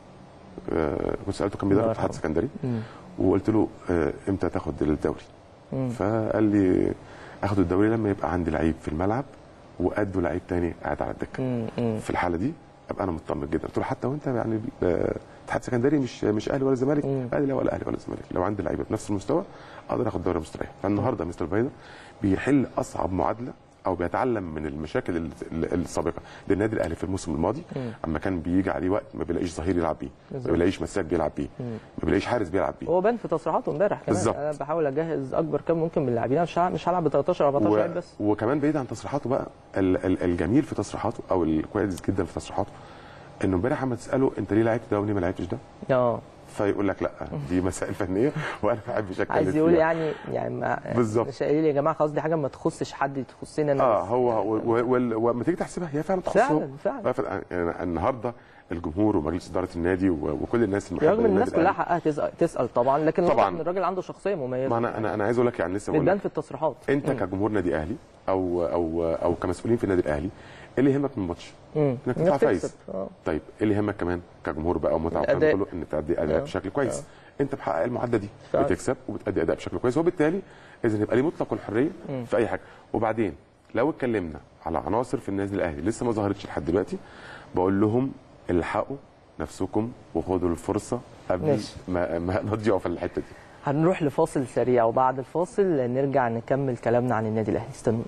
آه، كنت سالته كان بيدرب الله اتحاد يرحمه. سكندري مم. وقلت له آه، امتى تاخد الدوري مم. فقال لي اخد الدوري لما يبقى عندي لعيب في الملعب وقده لعيب تاني قاعد على الدكه مم. مم. في الحاله دي ابقى انا مطمن جدا قلت له حتى وانت يعني آه، اتحاد سكندري مش مش اهلي ولا زمالك مم. قال لي لا ولا اهلي ولا زمالك لو عندي لعيبه بنفس المستوى اقدر اخد دوري مستريح فالنهارده مستر فايلر بيحل اصعب معادله او بيتعلم من المشاكل ال- ال- السابقه للنادي الاهلي في الموسم الماضي مم. اما كان بيجي عليه وقت ما بيلاقيش ظهير يلعب بيه ما بالظبط. بيلاقيش مساك بيلعب بيه مم. ما بيلاقيش حارس بيلعب بيه هو بان في تصريحاته امبارح كمان بالظبط. انا بحاول اجهز اكبر كم ممكن من اللاعبين أنا مش هلعب مش هلعب ب 13 14 و... لاعب بس وكمان بعيد عن تصريحاته بقى ال... ال... الجميل في تصريحاته او الكويس جدا في تصريحاته انه امبارح اما تساله انت ليه لعبت ده وليه ما لعبتش ده؟ اه فيقول لك لا دي مسائل فنيه وانا ما بحبش اتكلم عايز يقول فيها. يعني يعني ما بالظبط. مش قايل لي يا جماعه خلاص دي حاجه ما تخصش حد تخصني انا اه بس. هو و- و- وال- وما تيجي تحسبها هي فعلا تخصه فعلا فعلا آه، فعلا. يعني النهارده الجمهور ومجلس اداره النادي و- وكل الناس المحبه رغم ان الناس للنادي كلها الأهلي. حقها تسال تسال طبعا لكن واضح طبعاً. ان الراجل عنده شخصيه مميزه ما انا انا انا عايز اقول لك يعني لسه بقول بتبان لك في التصريحات انت مم. كجمهور نادي اهلي او او او كمسؤولين في النادي الاهلي ايه اللي يهمك من الماتش؟ مم. انك تطلع إنك فايز تكسب. آه. طيب ايه اللي يهمك كمان كجمهور بقى ومتعه والكلام ده الأداء. كله ان تأدي اداء آه. بشكل كويس انت محقق المعادله دي فعلا. بتكسب وبتأدي اداء بشكل كويس وبالتالي اذا يبقى ليه مطلق الحريه مم. في اي حاجه وبعدين لو اتكلمنا على عناصر في النادي الاهلي لسه ما ظهرتش لحد دلوقتي بقول لهم الحقوا نفسكم وخدوا الفرصه قبل ماشي. ما ما ما تضيعوا في الحته دي هنروح لفاصل سريع وبعد الفاصل نرجع نكمل كلامنا عن النادي الاهلي استنونا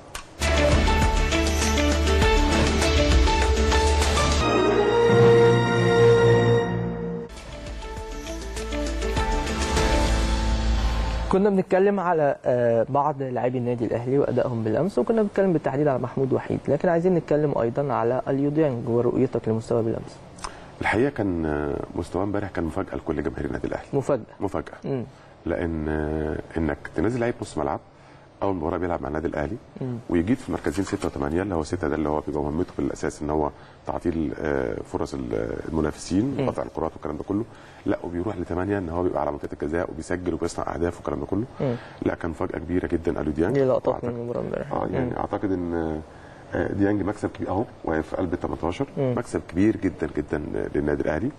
كنا بنتكلم على آه، بعض لاعبي النادي الاهلي وادائهم بالامس وكنا بنتكلم بالتحديد على محمود وحيد لكن عايزين نتكلم ايضا على اليو ديانج ورؤيتك لمستوى بالامس الحقيقه كان آه، مستواه امبارح كان مفاجاه لكل جماهير النادي الاهلي مفاجاه مفاجاه مم. لان آه، انك تنزل لعيب نص ملعب اول مباراه بيلعب مع النادي الاهلي مم. ويجيب في مركزين 6 و8 اللي هو 6 ده اللي هو بيبقى مهمته بالاساس ان هو تعطيل آه، فرص ال- المنافسين مم. وقطع الكرات والكلام ده كله لا وبيروح لثمانيه ان هو بيبقى على منطقه الجزاء وبيسجل وبيصنع اهداف والكلام ده كله مم. لا كان مفاجاه كبيره جدا الو ديانج دي لقطات من وأعتقد- المباراه امبارح اه يعني مم. اعتقد ان آه، ديانج مكسب كبير اهو واقف في قلب ال 18 مم. مكسب كبير جدا جدا للنادي الاهلي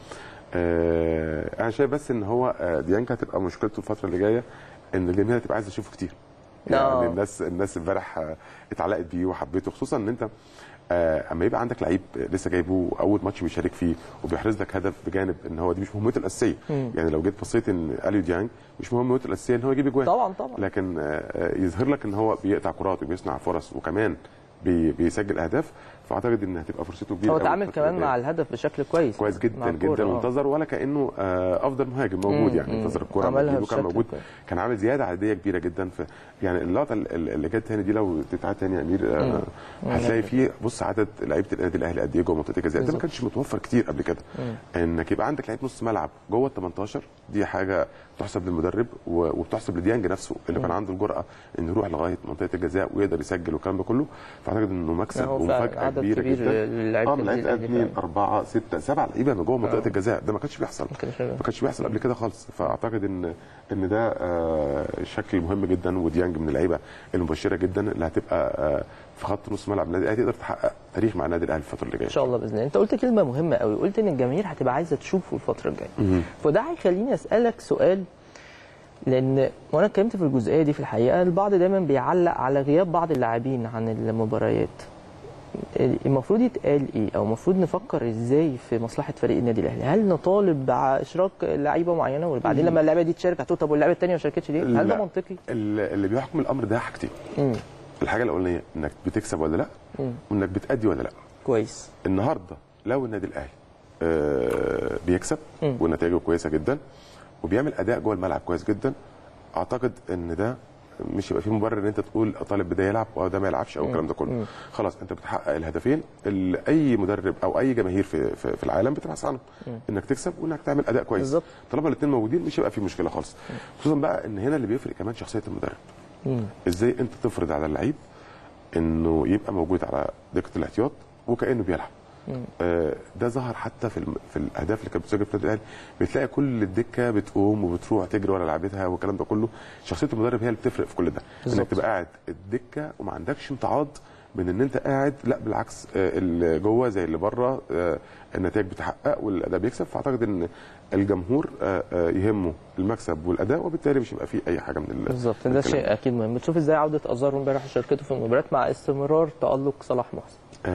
آه، انا شايف بس ان هو آه، ديانج هتبقى مشكلته الفتره اللي جايه ان الجماهير هتبقى عايزه تشوفه كتير آه. يعني الناس الناس امبارح آه، اتعلقت بيه وحبيته خصوصا ان انت آه، اما يبقى عندك لعيب لسه جايبه اول ماتش بيشارك فيه وبيحرز لك هدف بجانب ان هو دي مش مهمته الاساسيه مم. يعني لو جيت بصيت ان اليو ديانج مش مهمته الاساسيه ان هو يجيب اجوان طبعا طبعا لكن آه، آه، يظهر لك ان هو بيقطع كرات وبيصنع فرص وكمان بي- بيسجل اهداف فاعتقد ان هتبقى فرصته كبيره هو أوي تعامل الفترة كمان اللي مع جاية. الهدف بشكل كويس كويس مع جدا الكورة، جدا آه. وانتظر ولا كانه آه، افضل مهاجم موجود مم، يعني مم. انتظر الكره عملها موجود وكان بشكل موجود كويس. كان عامل زياده عدديه كبيره جدا في يعني اللقطه ال- ال- اللي جت تاني دي لو تتعاد تاني يا امير آه، مم. هتلاقي فيه بص عدد لعيبه النادي الاهلي قد ايه جوه منطقه الجزاء ده ما بالظبط. كانش كانش متوفر كتير قبل كده مم. انك يبقى عندك لعيب نص ملعب جوه ال 18 دي حاجه تحسب للمدرب و- وبتحسب لديانج نفسه اللي كان عنده الجرأه انه يروح لغايه منطقه الجزاء ويقدر يسجل والكلام ده كله فاعتقد انه مكسب هو فعلا ومفاجاه عدد كبيره كبير جدا للعيبة اه من لعيبه النادي اثنين الأهلي اربعه سته سبعه لعيبه من جوه منطقه آه. الجزاء ده ما كانش بيحصل ما كانش بيحصل. ما كانش بيحصل قبل كده خالص فاعتقد ان ان ده آه، شكل مهم جدا وديانج من اللعيبه المبشره جدا اللي هتبقى آه، في خط نص ملعب النادي الاهلي تقدر تحقق تاريخ مع النادي الاهلي الفتره اللي جايه ان شاء الله باذن الله انت قلت كلمه مهمه قوي قلت ان الجماهير هتبقى عايزه تشوفه الفتره الجايه مهم. فده هيخليني اسالك سؤال لان وانا اتكلمت في الجزئيه دي في الحقيقه البعض دايما بيعلق على غياب بعض اللاعبين عن المباريات المفروض يتقال ايه او المفروض نفكر ازاي في مصلحه فريق النادي الاهلي هل نطالب باشراك لعيبه معينه وبعدين لما اللعيبه دي تشارك هتقول طب واللعيبه الثانيه ما شاركتش ليه هل ده لا. منطقي ال- اللي بيحكم الامر ده حاجتين امم الحاجه الاولانيه انك بتكسب ولا لا امم وانك بتادي ولا لا كويس النهارده لو النادي الاهلي آه، بيكسب مم. ونتائجه كويسه جدا وبيعمل اداء جوه الملعب كويس جدا اعتقد ان ده مش هيبقى فيه مبرر ان انت تقول طالب ده يلعب وده ما يلعبش او الكلام ده كله مم. خلاص انت بتحقق الهدفين اللي اي مدرب او اي جماهير في في, في العالم بتبحث عنهم انك تكسب وانك تعمل اداء كويس بالظبط. طالما الاثنين موجودين مش هيبقى في مشكله خالص خصوصا بقى ان هنا اللي بيفرق كمان شخصيه المدرب امم ازاي انت تفرض على اللعيب انه يبقى موجود على دكه الاحتياط وكانه بيلعب آه، ده ظهر حتى في الم- في الاهداف اللي كانت بتسجل في النادي الاهلي بتلاقي كل الدكه بتقوم وبتروح تجري ورا لعبتها والكلام ده كله شخصيه المدرب هي اللي بتفرق في كل ده بالظبط. انك تبقى قاعد الدكه وما عندكش امتعاض من ان انت قاعد لا بالعكس آه، اللي جوه زي اللي بره آه، النتائج بتحقق والاداء بيكسب فاعتقد ان الجمهور آه، آه، يهمه المكسب والاداء وبالتالي مش هيبقى فيه اي حاجه من ال- بالظبط من ده الكلام شيء اكيد مهم بتشوف ازاي عوده ازارو امبارح وشاركته في المباريات مع استمرار تالق صلاح محسن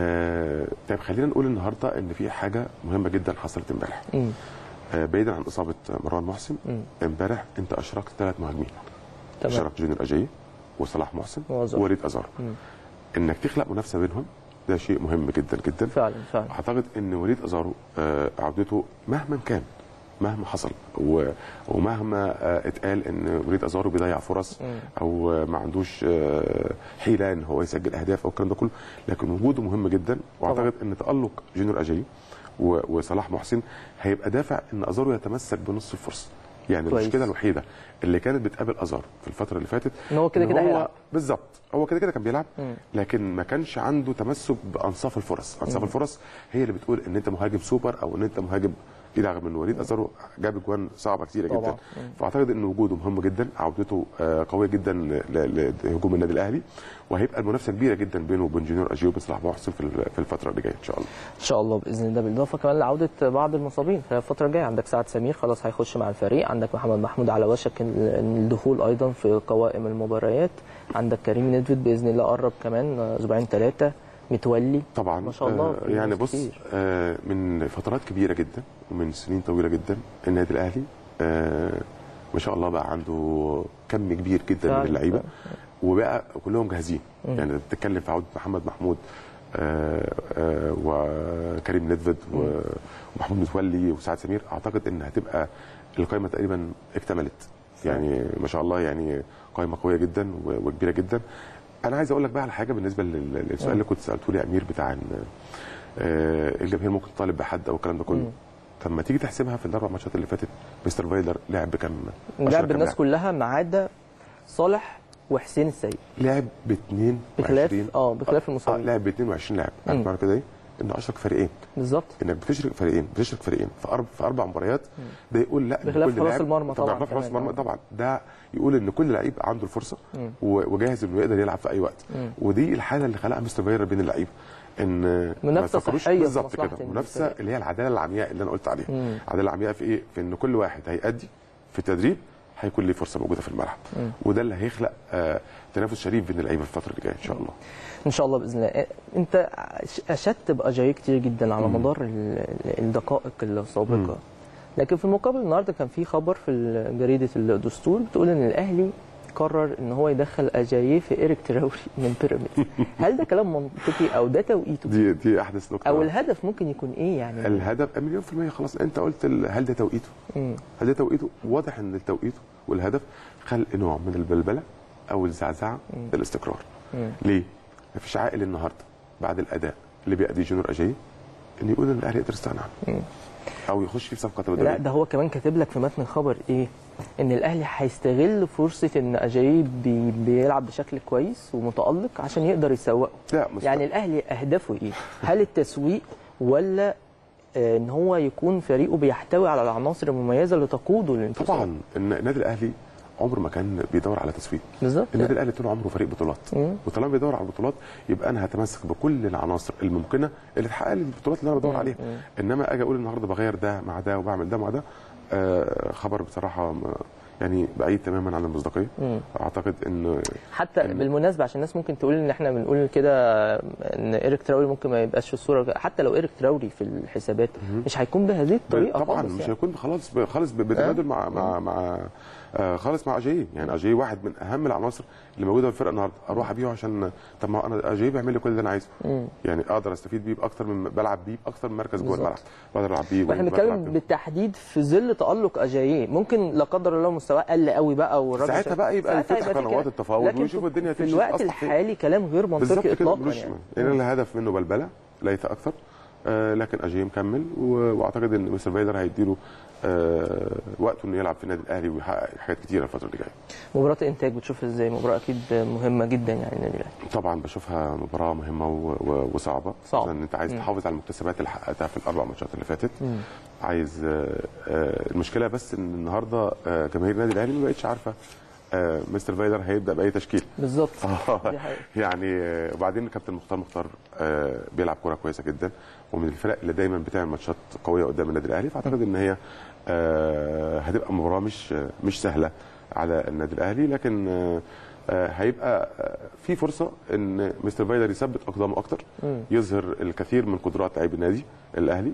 آه، طيب خلينا نقول النهارده ان في حاجه مهمه جدا حصلت امبارح مم. آه، بعيدا عن اصابه مروان محسن مم. امبارح انت اشركت ثلاث مهاجمين تمام اشركت جونيور اجاي وصلاح محسن وأزارو. ووليد ازارو مم. انك تخلق منافسه بينهم ده شيء مهم جدا جدا فعلا فعلا اعتقد ان وليد ازارو آه، عودته مهما كان مهما حصل و- ومهما آه، اتقال ان وليد ازارو بيضيع فرص مم. او آه، ما عندوش آه، حيله ان هو يسجل اهداف او الكلام ده كله لكن وجوده مهم جدا واعتقد ان تالق جونيور اجاي و- وصلاح محسن هيبقى دافع ان ازارو يتمسك بنص الفرصه يعني كويس. المشكله الوحيده اللي كانت بتقابل ازارو في الفتره اللي فاتت ان هو كده إن كده هو هيلعب بالظبط هو كده كده كان بيلعب مم. لكن ما كانش عنده تمسك بانصاف الفرص انصاف الفرص هي اللي بتقول ان انت مهاجم سوبر او ان انت مهاجم ايه رغم ان وليد ازارو جاب اجوان صعبه كتيره طبعاً. جدا مم. فاعتقد ان وجوده مهم جدا عودته آه، قويه جدا ل- ل- لهجوم النادي الاهلي وهيبقى المنافسه كبيره جدا بينه وبين جونيور اجيو وبين صلاح محسن في ال- في الفتره اللي جايه ان شاء الله ان شاء الله باذن الله بالاضافه كمان لعوده بعض المصابين في الفتره الجايه عندك سعد سمير خلاص هيخش مع الفريق عندك محمد محمود على وشك ال- الدخول ايضا في قوائم المباريات عندك كريم ندفد باذن الله قرب كمان اسبوعين ثلاثه متولي طبعا ما شاء الله آه في يعني ناس بص كتير. آه من فترات كبيره جدا ومن سنين طويله جدا النادي الاهلي آه ما شاء الله بقى عنده كم كبير جدا فعلا، من اللعيبه فعلا. وبقى كلهم جاهزين يعني بتتكلم في عوده محمد محمود آه آه وكريم ندفد و- ومحمود متولي وسعد سمير اعتقد ان هتبقى القائمه تقريبا اكتملت يعني ما شاء الله يعني قائمه قويه جدا و- وكبيره جدا انا عايز اقول لك بقى على حاجه بالنسبه لل- للسؤال اللي كنت سالته لي يا امير بتاع ان آه، الجماهير ممكن تطالب بحد او الكلام ده كله طب ما تيجي تحسبها في الاربع ماتشات اللي فاتت مستر فايلر لعب بكام أشرف لعب كام الناس لاعب؟ كلها ما عدا صالح وحسين السيد لعب ب 22 بخلاف اه بخلاف اه المصابين لعب ب 22 لاعب عارف مم. معنى كده ايه؟ انه اشرك فريقين بالظبط انك بتشرك فريقين بتشرك فريقين في اربع في اربع مباريات ده يقول لا إن بخلاف كل حراس لاعب- المرمى طبعاً بخلاف حراس كمان، المرمى آه. طبعا ده يقول ان كل لعيب عنده الفرصه مم. و- وجاهز انه يقدر يلعب في اي وقت مم. ودي الحاله اللي خلقها مستر فايلر بين اللعيبه ان ما منافسة يفكروش صحية في بالظبط مصلحة كده الفريق. منافسه اللي هي العداله العمياء اللي انا قلت عليها مم. العداله العمياء في ايه؟ في ان كل واحد هيأدي في التدريب هيكون ليه فرصه موجوده في الملعب مم. وده اللي هيخلق آه تنافس شريف بين اللعيبه في الفتره اللي جايه ان شاء الله ان شاء الله باذن الله انت اشدت باجاي كتير جدا على مدار ال- الدقائق السابقه مم. لكن في المقابل النهارده كان في خبر في جريده الدستور بتقول ان الاهلي قرر ان هو يدخل اجاييه في ايريك تراوري من بيراميدز هل ده كلام منطقي او ده توقيته دي دي احدث نقطه او الهدف ممكن يكون ايه يعني الهدف مليون في المية خلاص انت قلت ال- هل ده توقيته؟ مم. هل ده توقيته؟ واضح ان التوقيت والهدف خلق نوع من البلبله او الزعزعه للاستقرار. مم. ليه؟ مفيش عاقل النهارده بعد الاداء اللي بيأديه جونيور اجاي ان يقول ان الاهلي يقدر يستغنى عنه. او يخش فيه في صفقه لا تبادليه. ده هو كمان كاتب لك في متن الخبر ايه ان الاهلي هيستغل فرصه ان اجاييه بي بيلعب بشكل كويس ومتالق عشان يقدر يسوقه لا مست... يعني الاهلي اهدافه ايه هل التسويق ولا آه، ان هو يكون فريقه بيحتوي على العناصر المميزه اللي تقوده للانتصار طبعا ان النادي الاهلي عمره ما كان بيدور على تسويق. بالظبط النادي الاهلي طول عمره فريق بطولات مم. وطالما بيدور على البطولات يبقى انا هتمسك بكل العناصر الممكنه اللي تحقق لي البطولات اللي انا بدور عليها انما اجي اقول النهارده بغير ده مع ده وبعمل ده مع ده آه خبر بصراحه ما- يعني بعيد تماما عن المصداقيه مم. اعتقد ان حتى بالمناسبه عشان الناس ممكن تقول ان احنا بنقول كده ان ايريك تراوري ممكن ما يبقاش في الصوره حتى لو ايريك تراوري في الحسابات مش هيكون بهذه الطريقه طبعا خالص مش يعني. هيكون خالص خالص بتبادل مع مع مع آه خالص مع اجاي يعني اجاي واحد من اهم العناصر اللي موجوده في الفرقه النهارده اروح ابيعه عشان طب ما انا اجاي بيعمل لي كل اللي انا عايزه مم. يعني اقدر استفيد بيه باكتر من بلعب بيه باكتر من مركز جوه بالظبط. الملعب بقدر العب بيه واحنا وبقدر ألعب بنتكلم بيه. بالتحديد في ظل تالق اجاييه ممكن لا قدر الله مستواه قل قوي بقى والراجل ساعتها شاف- بقى يبقى ساعتها يفتح يبقى في قنوات كلام. التفاوض لكن ويشوفوا الدنيا في هتمشي الوقت أصلا فين. الحالي كلام غير بالظبط منطقي كده اطلاقا ملوش يعني لان الهدف منه بلبله ليس اكثر آه لكن اجاي مكمل و- واعتقد ان مستر فايلر هيديله آه وقته انه يلعب في النادي الاهلي ويحقق حاجات كتيره الفتره اللي جايه مباراه الانتاج بتشوفها ازاي مباراه اكيد مهمه جدا يعني النادي الاهلي طبعا بشوفها مباراه مهمه و- و- وصعبه صعب. لان انت عايز مم. تحافظ على المكتسبات اللي حققتها في الاربع ماتشات اللي فاتت مم. عايز آه، آه، المشكله بس ان النهارده آه، جماهير النادي الاهلي ما بقتش عارفه آه مستر فايلر هيبدا باي تشكيل بالظبط آه، دي حقيقة. يعني آه، وبعدين كابتن مختار مختار آه، بيلعب كوره كويسه جدا ومن الفرق اللي دايما بتعمل ماتشات قويه قدام النادي الاهلي فاعتقد ان هي آه، هتبقى مباراه مش آه، مش سهله على النادي الاهلي لكن آه، آه، هيبقى آه، في فرصه ان مستر فايلر يثبت اقدامه اكتر مم. يظهر الكثير من قدرات لاعبي النادي الاهلي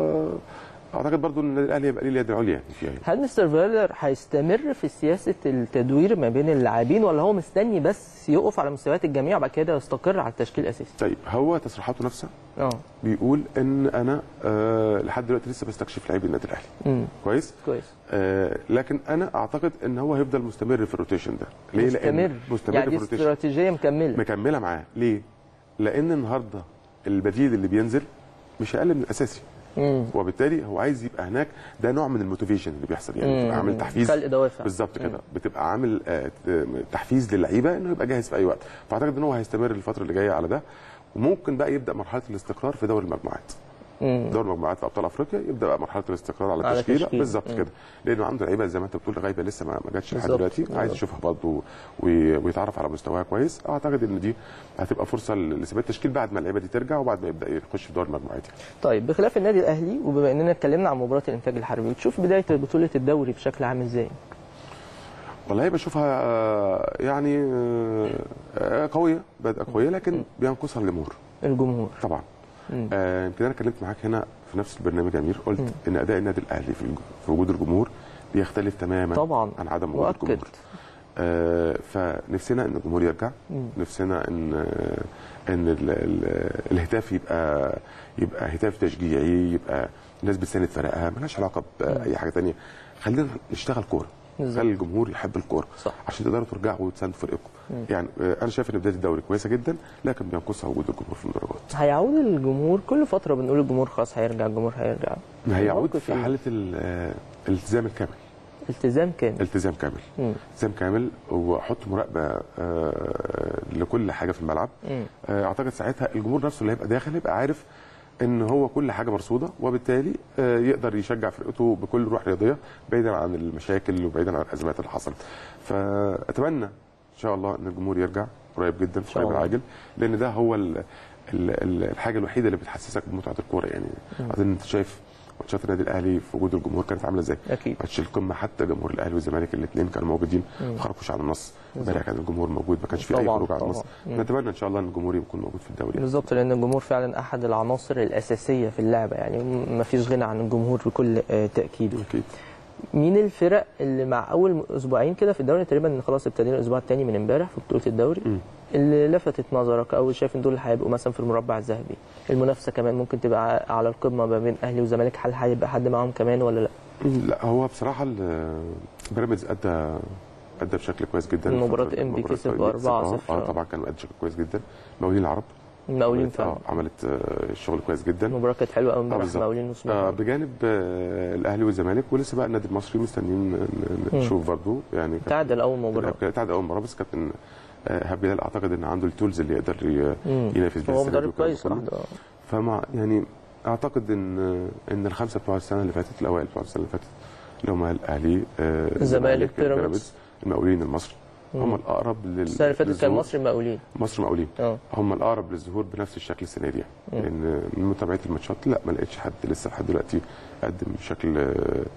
واعتقد برضو ان النادي الاهلي هيبقى ليه اليد العليا يعني فيها يعني. هل مستر فيرلر هيستمر في سياسه التدوير ما بين اللاعبين ولا هو مستني بس يقف على مستويات الجميع وبعد كده يستقر على التشكيل الاساسي؟ طيب هو تصريحاته نفسها اه بيقول ان انا آه لحد دلوقتي لسه بستكشف لاعبي النادي الاهلي امم كويس كويس آه لكن انا اعتقد ان هو هيفضل مستمر في الروتيشن ده ليه مستمر مستمر يعني في دي الروتيشن استراتيجيه مكمله مكمله معاه ليه لان النهارده البديل اللي بينزل مش اقل من الاساسي امم وبالتالي هو عايز يبقى هناك ده نوع من الموتيفيشن اللي بيحصل يعني مم. بتبقى عامل تحفيز خلق دوافع بالظبط كده بتبقى عامل آه، تحفيز للعيبه انه يبقى جاهز في اي وقت فاعتقد ان هو هيستمر الفتره اللي جايه على ده وممكن بقى يبدا مرحله الاستقرار في دوري المجموعات مم. دور المجموعات في ابطال افريقيا يبدا بقى مرحله الاستقرار على على التشكيله تشكيل. بالظبط مم. كده لانه عنده لعيبه زي ما انت بتقول غايبه لسه ما ما جاتش لحد بالظبط. دلوقتي عايز بالظبط. يشوفها برضه وي- ويتعرف على مستواها كويس اعتقد ان دي هتبقى فرصه لثبات التشكيل بعد ما اللعيبه دي ترجع وبعد ما يبدا يخش في دور المجموعات يعني. طيب بخلاف النادي الاهلي وبما اننا اتكلمنا عن مباراه الانتاج الحربي بتشوف بدايه بطوله الدوري بشكل عام ازاي؟ والله بشوفها آه، يعني آه، آه، قويه بدأ قويه لكن بينقصها الجمهور الجمهور طبعا مم. آه، يمكن انا اتكلمت معاك هنا في نفس البرنامج يا امير قلت مم. ان اداء النادي الاهلي في الج- في وجود الجمهور بيختلف تماما طبعا عن عدم وجود مؤكد الجمهور آه، فنفسنا ان الجمهور يرجع مم. نفسنا ان آه، ان ال- ال- الهتاف يبقى يبقى هتاف تشجيعي يبقى الناس بتساند فرقها ملهاش علاقه باي حاجه تانية خلينا نشتغل كوره بالظبط. خلي الجمهور يحب الكوره صح. عشان تقدروا ترجعوا وتساندوا فرقكم يعني آه، انا شايف ان بدايه الدوري كويسه جدا لكن بينقصها وجود الجمهور في المدرجات هيعود الجمهور كل فتره بنقول الجمهور خلاص هيرجع الجمهور هيرجع هيعود الموقف في إيه؟ حاله ال- آه، الالتزام الكامل التزام كامل التزام كامل مم. التزام كامل واحط مراقبه آه، لكل حاجه في الملعب مم. آه، اعتقد ساعتها الجمهور نفسه اللي هيبقى داخل يبقى عارف ان هو كل حاجه مرصوده وبالتالي آه، يقدر يشجع فرقته بكل روح رياضيه بعيدا عن المشاكل وبعيدا عن الازمات اللي حصلت فاتمنى ان شاء الله ان الجمهور يرجع قريب جدا في شاء قريب الله. العاجل لان ده هو ال ال ال الحاجه الوحيده اللي بتحسسك بمتعه الكوره يعني اظن انت شايف ماتشات النادي الاهلي في وجود الجمهور كانت عامله ازاي اكيد ماتش القمه حتى جمهور الاهلي والزمالك الاثنين كانوا موجودين ما خرجوش على النص امبارح كان الجمهور موجود ما كانش في اي طبعاً، خروج على طبعاً. النص مم. نتمنى ان شاء الله ان الجمهور يكون موجود في الدوري بالظبط لان الجمهور فعلا احد العناصر الاساسيه في اللعبه يعني ما فيش غنى عن الجمهور بكل آه، تاكيد اكيد مين الفرق اللي مع اول اسبوعين كده في الدوري تقريبا خلاص ابتدينا الاسبوع الثاني من امبارح في بطوله الدوري مم. اللي لفتت نظرك او شايف ان دول اللي هيبقوا مثلا في المربع الذهبي المنافسه كمان ممكن تبقى على القمه ما بين اهلي وزمالك هل هيبقى حد معاهم كمان ولا لا لا هو بصراحه ال- بيراميدز ادى ادى بشكل كويس جدا مباراة الفترة- إنبي مباراة كسب إنبي 4-0. اه آه، طبعا كان مؤدي بشكل كويس جدا مقاولين العرب المقاولين عملت- فعلا اه عملت آه، شغل كويس جدا المباراه كانت حلوه قوي آه، امبارح بالظبط. المقاولين آه وسموحه بجانب آه الاهلي والزمالك ولسه بقى النادي المصري مستنيين ن- ن- مم. نشوف برضه يعني كان- تعادل اول مباراه كان تعادل اول مباراه بس كابتن آه، ايهاب جلال اعتقد ان عنده التولز اللي يقدر ي- مم. ينافس بيها هو السنة دي مدرب والكلام كويس ده كله. واحد فمع يعني اعتقد ان ان الخمسه بتوع السنه اللي فاتت الاوائل بتوع السنه اللي فاتت اللي هم الاهلي آه، الزمالك، بيراميدز. المقاولين المصري هم الاقرب لل السنه اللي فاتت كان للظهور. مصر المقاولين مصر مقاولين اه هم الاقرب للظهور بنفس الشكل السنه دي يعني لان من متابعه الماتشات لا ما لقيتش حد لسه لحد دلوقتي قدم بشكل آه،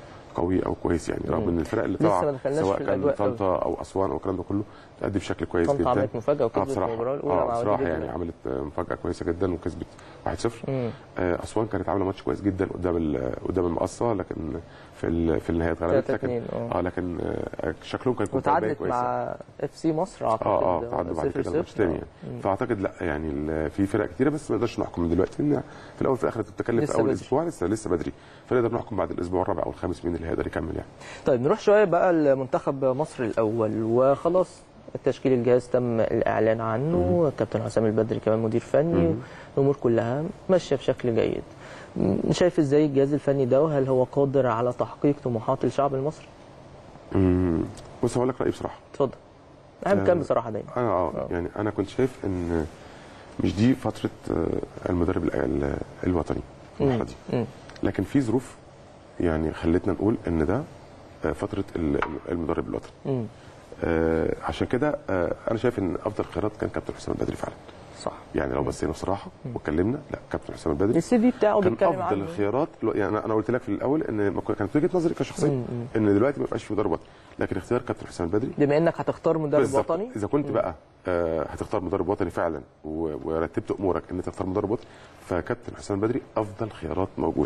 قوي او كويس يعني رغم ان الفرق اللي لسه ما طالعه دخلناش سواء في كان الأجواء أوي. طنطا او اسوان او الكلام ده كله تأدي بشكل كويس طنطا جدا عملت مفاجاه اه وكسبت بصراحه المباراه الاولى اه مع بصراحه وادي يعني دجلة. عملت آه، مفاجاه كويسه جدا وكسبت 1-0 مم. آه، اسوان كانت عامله ماتش كويس جدا قدام ال- قدام المقصه لكن في ال- في النهايه اتغلبت 3-2 لكن اه اه لكن آه، شكلهم كان كويس باين وتعادلت كويسه مع اف سي مصر اعتقد اه اه تعادلوا بعد صفر كده الماتش صفر. تاني آه. يعني فاعتقد لا يعني ال- في فرق كتيره بس ما نقدرش نحكم من دلوقتي ان في الاول في الاخر انت بتتكلم لسه في اول بدري. اسبوع لسه لسه بدري فنقدر نحكم بعد الاسبوع الرابع او الخامس مين اللي هيقدر يكمل يعني طيب نروح شويه بقى لمنتخب مصر الاول وخلاص التشكيل الجهاز تم الاعلان عنه كابتن حسام البدري كمان مدير فني مم. الامور كلها ماشيه بشكل جيد م- شايف ازاي الجهاز الفني ده وهل هو قادر على تحقيق طموحات الشعب المصري مم. بص هقول لك رايي بصراحه اتفضل اهم آه. كان بصراحه دايما انا اه آه. يعني انا كنت شايف ان مش دي فتره آه، المدرب ال- ال- الوطني في المرحله دي مم. لكن في ظروف يعني خلتنا نقول ان ده آه، فتره ال- المدرب الوطني مم. آه عشان كده آه انا شايف ان افضل خيارات كان كابتن حسام البدري فعلا صح يعني لو بصينا بصراحه واتكلمنا لا كابتن حسام البدري السي في بتاعه كان بيتكلم افضل عنه الخيارات يعني أنا- انا قلت لك في الاول ان ما كان- كانت وجهه نظري كشخصيه مم. ان دلوقتي ما يبقاش في مدرب وطني لكن اختيار كابتن حسام البدري بما انك هتختار مدرب بالظبط. وطني اذا كنت بقى آه هتختار مدرب وطني فعلا و- ورتبت امورك ان انت تختار مدرب وطني فكابتن حسام البدري افضل خيارات موجوده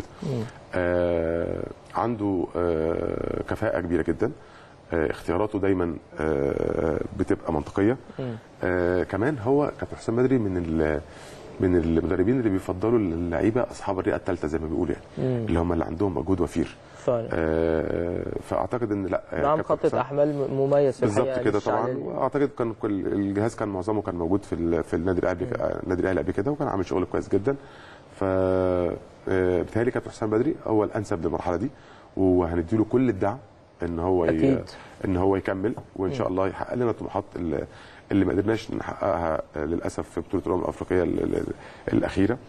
آه عنده آه كفاءه كبيره جدا آه اختياراته دايما آه بتبقى منطقيه آه كمان هو كابتن حسام البدري من ال- من المدربين اللي بيفضلوا اللعيبه اصحاب الرئه الثالثه زي ما بيقولوا يعني اللي هم اللي عندهم مجهود وفير فعلا آه فاعتقد ان لا آه، نعم كابتن خطة حسام- احمال م- مميز في الحقيقه بالظبط كده طبعا للشعلالي. واعتقد كان كل الجهاز كان معظمه كان موجود في ال- في النادي الاهلي النادي الاهلي قبل كده وكان عامل شغل كويس جدا ف آه، بيتهيألي كابتن حسام بدري هو الانسب للمرحله دي وهنديله كل الدعم ان هو ي- أكيد. ان هو يكمل وان شاء الله يحقق لنا الطموحات اللي اللي ما قدرناش نحققها آه، للاسف في بطوله الامم الافريقيه ال- ال- الاخيره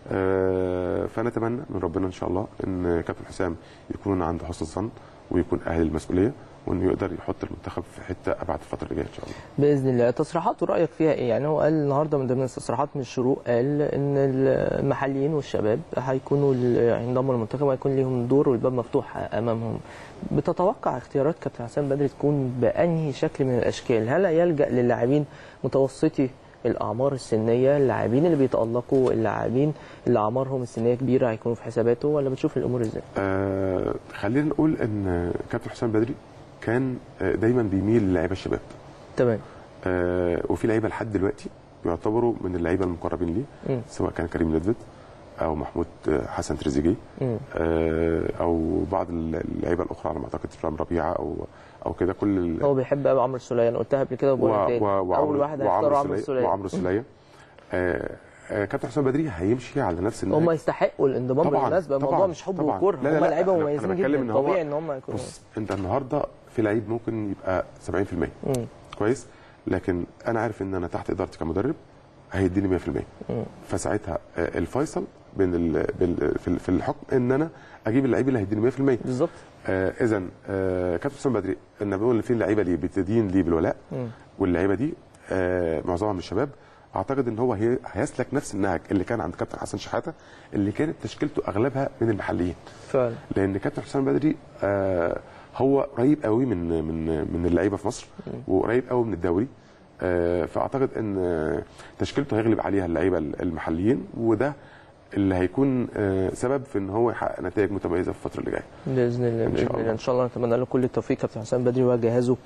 آه، فنتمنى من ربنا ان شاء الله ان كابتن حسام يكون عنده حسن الظن ويكون اهل المسؤوليه وانه يقدر يحط المنتخب في حته ابعد الفتره اللي جايه ان شاء الله باذن الله تصريحاته رايك فيها ايه يعني هو قال النهارده من ضمن التصريحات من الشروق قال ان المحليين والشباب هيكونوا ال- هينضموا للمنتخب وهيكون ليهم دور والباب مفتوح امامهم بتتوقع اختيارات كابتن حسام بدري تكون بانهي شكل من الاشكال هل يلجا للاعبين متوسطي الاعمار السنيه اللاعبين اللي بيتالقوا اللاعبين اللي اعمارهم السنيه كبيره هيكونوا في حساباته ولا بتشوف الامور ازاي آه خلينا نقول ان كابتن حسام بدري كان آه، دايما بيميل للعيبه الشباب تمام آه وفي لعيبه لحد دلوقتي يعتبروا من اللعيبه المقربين ليه مم. سواء كان كريم ندفد او محمود آه، حسن تريزيجيه مم. آه او بعض اللعيبه الاخرى على ما اعتقد اسلام ربيعه او او كده كل ال- هو بيحب قوي عمرو السوليه انا قلتها قبل كده و- وبقولها تاني و- وعمرو- اول واحد هيختار وعمرو عمرو السولية- السوليه وعمرو السوليه آه آه كابتن حسام بدري هيمشي على نفس النهج هم يستحقوا الانضمام طبعاً، بالمناسبه الموضوع طبعاً، مش حب طبعاً. وكره لا، لا، هم لا، لعيبه أنا- أنا مميزين بتكلم إن جدا هو- طبيعي ان هم يكونوا بص انت النهارده في لعيب ممكن يبقى 70% مم. كويس لكن انا عارف ان انا تحت ادارتي كمدرب هيديني 100% مم. فساعتها آه، الفيصل بين ال... بال... في ال- في الحكم ان انا اجيب اللعيب اللي هيديني 100% بالظبط آه اذا آه كابتن حسام بدري ان بقول ان في لعيبه ليه بتدين ليه بالولاء مم. واللعيبه دي آه معظمها من الشباب اعتقد ان هو هي... هيسلك نفس النهج اللي كان عند كابتن حسن شحاته اللي كانت تشكيلته اغلبها من المحليين فعلا لان كابتن حسام بدري آه هو قريب قوي من من من اللعيبه في مصر وقريب قوي من الدوري آه فاعتقد ان آه، تشكيلته هيغلب عليها اللعيبه المحليين وده اللي هيكون آه سبب في ان هو يحقق نتائج متميزه في الفتره اللي جايه باذن الله إن باذن شاء الله الله. ان شاء الله نتمنى له كل التوفيق كابتن حسام بدري وجهازه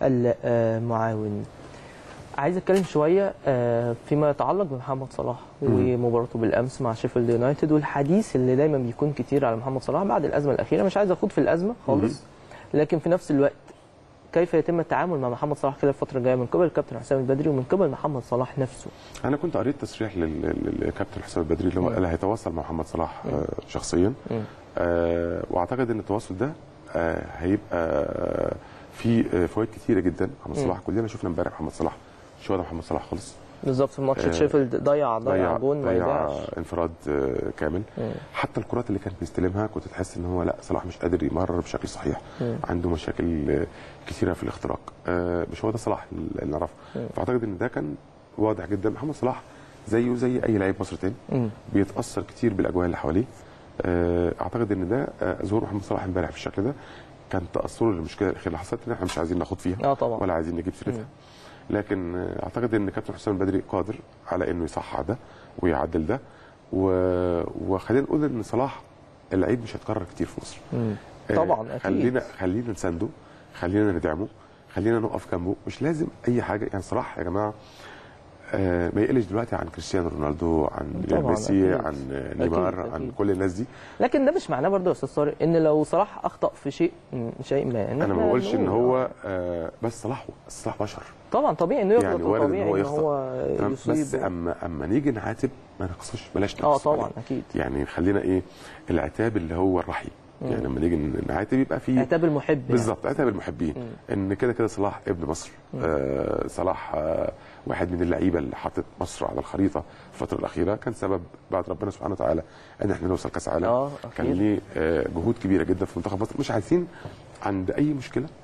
المعاون عايز اتكلم شويه آه، فيما يتعلق بمحمد صلاح ومباراته بالامس مع شيفيلد يونايتد والحديث اللي دايما بيكون كتير على محمد صلاح بعد الازمه الاخيره مش عايز اخوض في الازمه خالص لكن في نفس الوقت كيف يتم التعامل مع محمد صلاح كده الفتره الجايه من قبل الكابتن حسام البدري ومن قبل محمد صلاح نفسه انا كنت قريت تصريح لل- لل- للكابتن حسام البدري اللي هو قال هيتواصل مع محمد صلاح آه شخصيا مم. آه واعتقد ان التواصل ده آه هيبقى آه في آه فوائد كتيره جدا محمد صلاح كلنا شفنا امبارح محمد صلاح مش هو ده محمد صلاح خالص بالظبط في ماتش آه، شيفيلد ضيع ضيع جون ما ضيع يضيعش انفراد آه، كامل مم. حتى الكرات اللي كان بيستلمها كنت تحس ان هو لا صلاح مش قادر يمرر بشكل صحيح مم. عنده مشاكل آه، كثيره في الاختراق آه، مش هو ده صلاح اللي نعرفه مم. فاعتقد ان ده كان واضح جدا محمد صلاح زيه زي اي لعيب مصري تاني مم. بيتاثر كتير بالاجواء اللي حواليه آه، اعتقد ان ده آه، ظهور محمد صلاح امبارح بالشكل ده كان تاثره للمشكله الاخيره اللي حصلت ان احنا مش عايزين ناخد فيها اه طبعا ولا عايزين نجيب سيرتها لكن آه، اعتقد ان كابتن حسام البدري قادر على انه يصحح ده ويعدل ده و... وخلينا نقول ان صلاح اللعيب مش هيتكرر كتير في مصر مم. آه، طبعا اكيد خلينا خلينا نسانده خلينا ندعمه خلينا نقف جنبه مش لازم اي حاجه يعني صلاح يا جماعه آه ما يقلش دلوقتي عن كريستيانو رونالدو عن طبعاً، ميسي أكيد. عن نيمار أكيد، عن أكيد. كل الناس دي لكن ده مش معناه برضه يا استاذ طارق ان لو صلاح اخطا في شيء شيء ما إن انا ما إحنا بقولش ان نقول هو آه بس صلاح صلاح بشر طبعا طبيعي انه يغلط يعني وارد إن وطبيعي هو ان يخطأ. هو تمام؟ بس يصيب اما اما نيجي نعاتب ما نقصش بلاش نقص اه طبعا عليه. اكيد يعني خلينا ايه العتاب اللي هو الرحيم يعني لما نيجي نعاتب يبقى فيه عتاب المحب يعني. بالظبط عتاب المحبين ان كده كده صلاح ابن مصر آه صلاح آه واحد من اللعيبه اللي حطت مصر على الخريطه الفتره الاخيره كان سبب بعد ربنا سبحانه وتعالى ان احنا نوصل كاس عالم اه كان اكيد ليه آه جهود كبيره جدا في منتخب مصر مش عايزين عند اي مشكله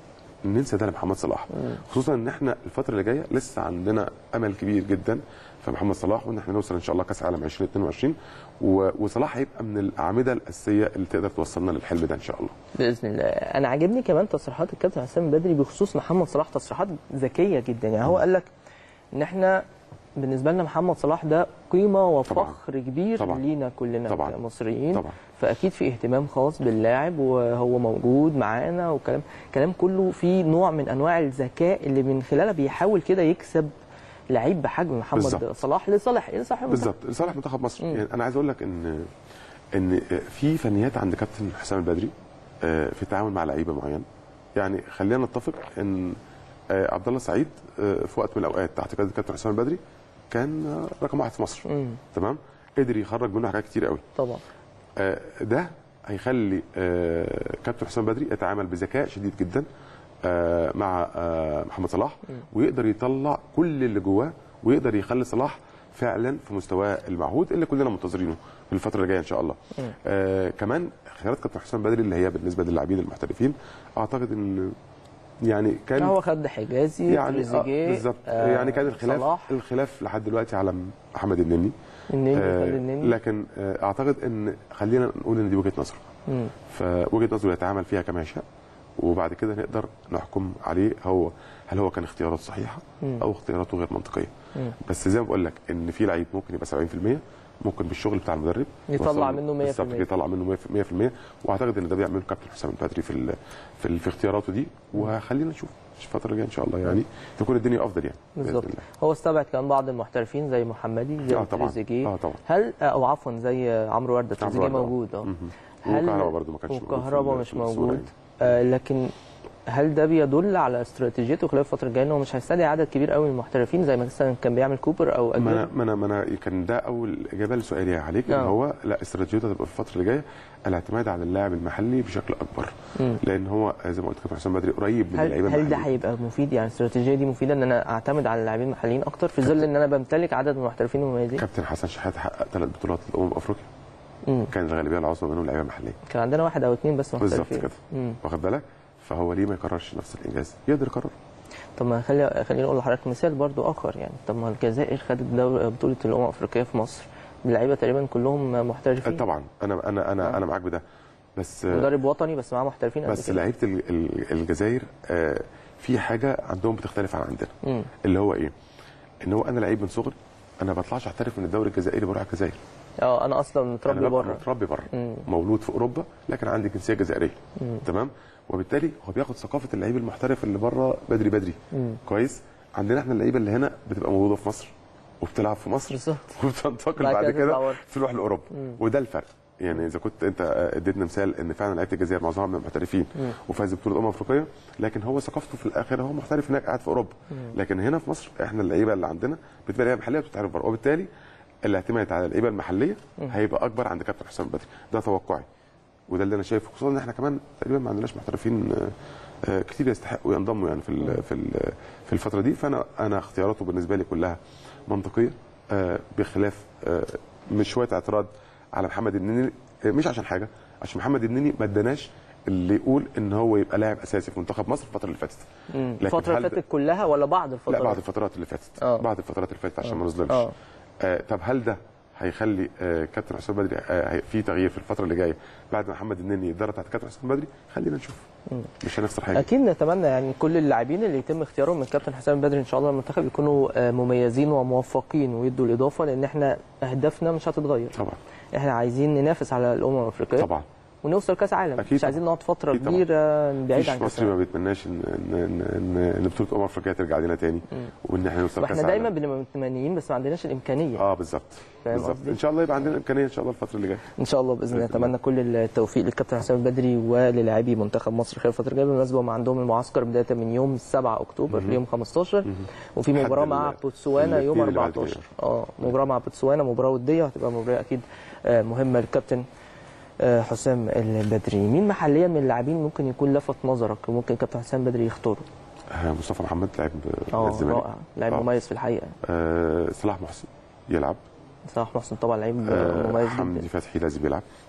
ننسى ده لمحمد صلاح خصوصا ان احنا الفتره اللي جايه لسه عندنا امل كبير جدا في محمد صلاح وان احنا نوصل ان شاء الله كاس عالم 2022 و- وصلاح هيبقى من الاعمده الاساسيه اللي تقدر توصلنا للحلم ده ان شاء الله باذن الله انا عاجبني كمان تصريحات الكابتن حسام بدري بخصوص محمد صلاح تصريحات ذكيه جدا يعني هو قال لك ان احنا بالنسبه لنا محمد صلاح ده قيمه وفخر كبير طبعاً. لينا كلنا طبعاً. كمصريين طبعا فاكيد في اهتمام خاص باللاعب وهو موجود معانا وكلام كلام كله فيه نوع من انواع الذكاء اللي من خلالها بيحاول كده يكسب لعيب بحجم محمد بالظبط. صلاح لصالح لصالح المنتخب. بالظبط لصالح منتخب مصر مم. يعني انا عايز اقول لك ان ان في فنيات عند كابتن حسام البدري آه، في التعامل مع لعيبه معين يعني خلينا نتفق ان آه، عبد الله سعيد آه، في وقت من الاوقات تحت قياده كابتن حسام البدري كان آه، رقم واحد في مصر مم. تمام قدر يخرج منه حاجات كتير قوي طبعا آه، ده هيخلي آه، كابتن حسام بدري يتعامل بذكاء شديد جدا آه، مع آه، محمد صلاح ويقدر يطلع كل اللي جواه ويقدر يخلي صلاح فعلا في مستواه المعهود اللي كلنا منتظرينه في الفتره اللي جايه ان شاء الله. آه كمان خيارات كابتن حسام بدري اللي هي بالنسبه للاعبين المحترفين اعتقد ان يعني كان هو خد حجازي يعني آه تريزيجيه بالظبط آه، يعني كان الخلاف صلاح الخلاف لحد دلوقتي على محمد النني النني آه، خد النني لكن آه، اعتقد ان خلينا نقول ان دي وجهه نظره مم. فوجهه نظره يتعامل فيها كما يشاء وبعد كده نقدر نحكم عليه هو هل هو كان اختياراته صحيحه مم. او اختياراته غير منطقيه مم. بس زي ما بقول لك ان في لعيب ممكن يبقى 70% ممكن بالشغل بتاع المدرب يطلع يوصل- منه 100%. بالظبط يطلع منه 100% واعتقد ان ده بيعمله كابتن حسام البدري في ال- في, ال- في اختياراته دي وخلينا نشوف في الفتره الجايه ان شاء الله يعني تكون الدنيا افضل يعني بإذن بالظبط الله. هو استبعد كمان بعض المحترفين زي محمدي زي اه طبعا تريزيجيه اه طبعا هل او عفوا زي عمرو ورده تريزيجيه وردة، آه. موجود اه مهم. هل- وكهربا برضه ما كانش موجود في وكهربا ال- مش في الصورة موجود يعني. آه لكن هل ده بيدل على استراتيجيته خلال الفتره الجايه انه مش هيستدعي عدد كبير قوي من المحترفين زي ما مثلا كان بيعمل كوبر او ما أجويرو؟ انا ما انا ما انا كان ده اول اجابه لسؤالي عليك ان آه. هو لا استراتيجيته هتبقى في الفتره اللي جايه الاعتماد على اللاعب المحلي بشكل اكبر مم. لان هو زي ما قلت كابتن حسام بدري قريب من هل اللعيبه هل ده المحليين. هيبقى مفيد يعني الاستراتيجيه دي مفيده ان انا اعتمد على اللاعبين المحليين اكتر في ظل ان انا بمتلك عدد من المحترفين المميزين؟ كابتن حسن شحات حقق ثلاث بطولات الامم افريقيا مم. كان الغالبيه العظمى منهم لعيبه محليه كان عندنا واحد او اثنين بس بالظبط محترفين كده مم. واخد بالك فهو ليه ما يكررش نفس الانجاز يقدر يكرر طب ما خلي خليني اقول لحضرتك مثال برضو اخر يعني طب ما الجزائر خدت دوري بطوله الامم الافريقيه في مصر اللعيبه تقريبا كلهم آه، محترفين طبعا انا انا انا آه. انا معاك بده بس آه، مدرب وطني بس معاه محترفين قد بس كده. لعيبه ال- ال- الجزائر آه، في حاجه عندهم بتختلف عن عندنا مم. اللي هو ايه؟ ان هو انا لعيب من صغري انا ما بطلعش احترف من الدوري الجزائري بروح الجزائر اه انا اصلا متربي انا ببقى بره متربي بره مم. مولود في اوروبا لكن عندي جنسيه جزائريه مم. تمام وبالتالي هو بياخد ثقافه اللعيب المحترف اللي بره بدري بدري مم. كويس عندنا احنا اللعيبه اللي هنا بتبقى موجوده في مصر وبتلعب في مصر بالظبط وبتنتقل بعد بعد كده تطلع كده بره. تروح لاوروبا مم. وده الفرق يعني اذا كنت انت اديتنا مثال ان فعلا لعيبه الجزائر معظمها من المحترفين مم. وفاز ببطوله امم افريقيه لكن هو ثقافته في الاخر هو محترف هناك قاعد في اوروبا مم. لكن هنا في مصر احنا اللعيبه اللي عندنا بتبقى لعيبه محليه بتتعرف بره وبالتالي الاعتماد على اللعيبه المحليه مم. هيبقى اكبر عند كابتن حسام بدري ده توقعي وده اللي انا شايفه خصوصا ان احنا كمان تقريبا ما عندناش محترفين آه، آه، كتير يستحقوا ينضموا يعني في ال- في ال- في الفتره دي فانا انا اختياراته بالنسبه لي كلها منطقيه آه، بخلاف آه، مش شويه اعتراض على محمد النني آه، مش عشان حاجه عشان محمد النني ما اداناش اللي يقول ان هو يبقى لاعب اساسي في منتخب مصر الفتره اللي فاتت مم. لكن الفتره هل اللي ده- فاتت كلها ولا بعض الفترات لا بعد الفترات اللي فاتت آه. بعد الفترات اللي فاتت عشان ما نظلمش اه آه طب هل ده هيخلي آه كابتن حسام بدري آه هي- في تغيير في الفتره اللي جايه بعد ما محمد النني يتدرب تحت كابتن حسام بدري خلينا نشوف مم. مش هنخسر حاجه اكيد نتمنى يعني كل اللاعبين اللي يتم اختيارهم من كابتن حسام بدري ان شاء الله المنتخب يكونوا آه، مميزين وموفقين ويدوا الاضافه لان احنا اهدافنا مش هتتغير طبعا احنا عايزين ننافس على الامم الافريقيه طبعا ونوصل كاس عالم أكيد مش عايزين نقعد فتره أكيد طبعا. كبيره بعيد مفيش عن كاس مصري ما العالم بيتمناش ان ان ان, إن, إن بطوله امم افريقيا ترجع لنا تاني مم. وان احنا نوصل واحنا كاس دايما عالم. بنبقى متمنيين بس ما عندناش الامكانيه اه بالظبط فاهم بالظبط قصدي؟ ان شاء الله يبقى عندنا امكانيه ان شاء الله الفتره اللي جايه ان شاء الله باذن الله بإذن الله. اتمنى كل التوفيق للكابتن حسام البدري وللاعبي منتخب مصر خلال الفتره الجايه بالمناسبه هم عندهم المعسكر بدايه من يوم 7 اكتوبر مهم. ليوم 15 مهم. وفي لحد مباراه ال- مع بوتسوانا يوم الاثنين اللي بعد 14 اه مباراه مع بوتسوانا مباراه وديه وهتبقى مباراه اكيد آه، مهمه للكابتن آه، حسام البدري مين محليا من اللاعبين ممكن يكون لفت نظرك وممكن كابتن حسام البدري يختاره آه مصطفى محمد لاعب اه الزمالك رائع لاعب آه. مميز في الحقيقه آه صلاح محسن يلعب صلاح محسن طبعا لعيب آه مميز حمدي جدا فتحي لازم يلعب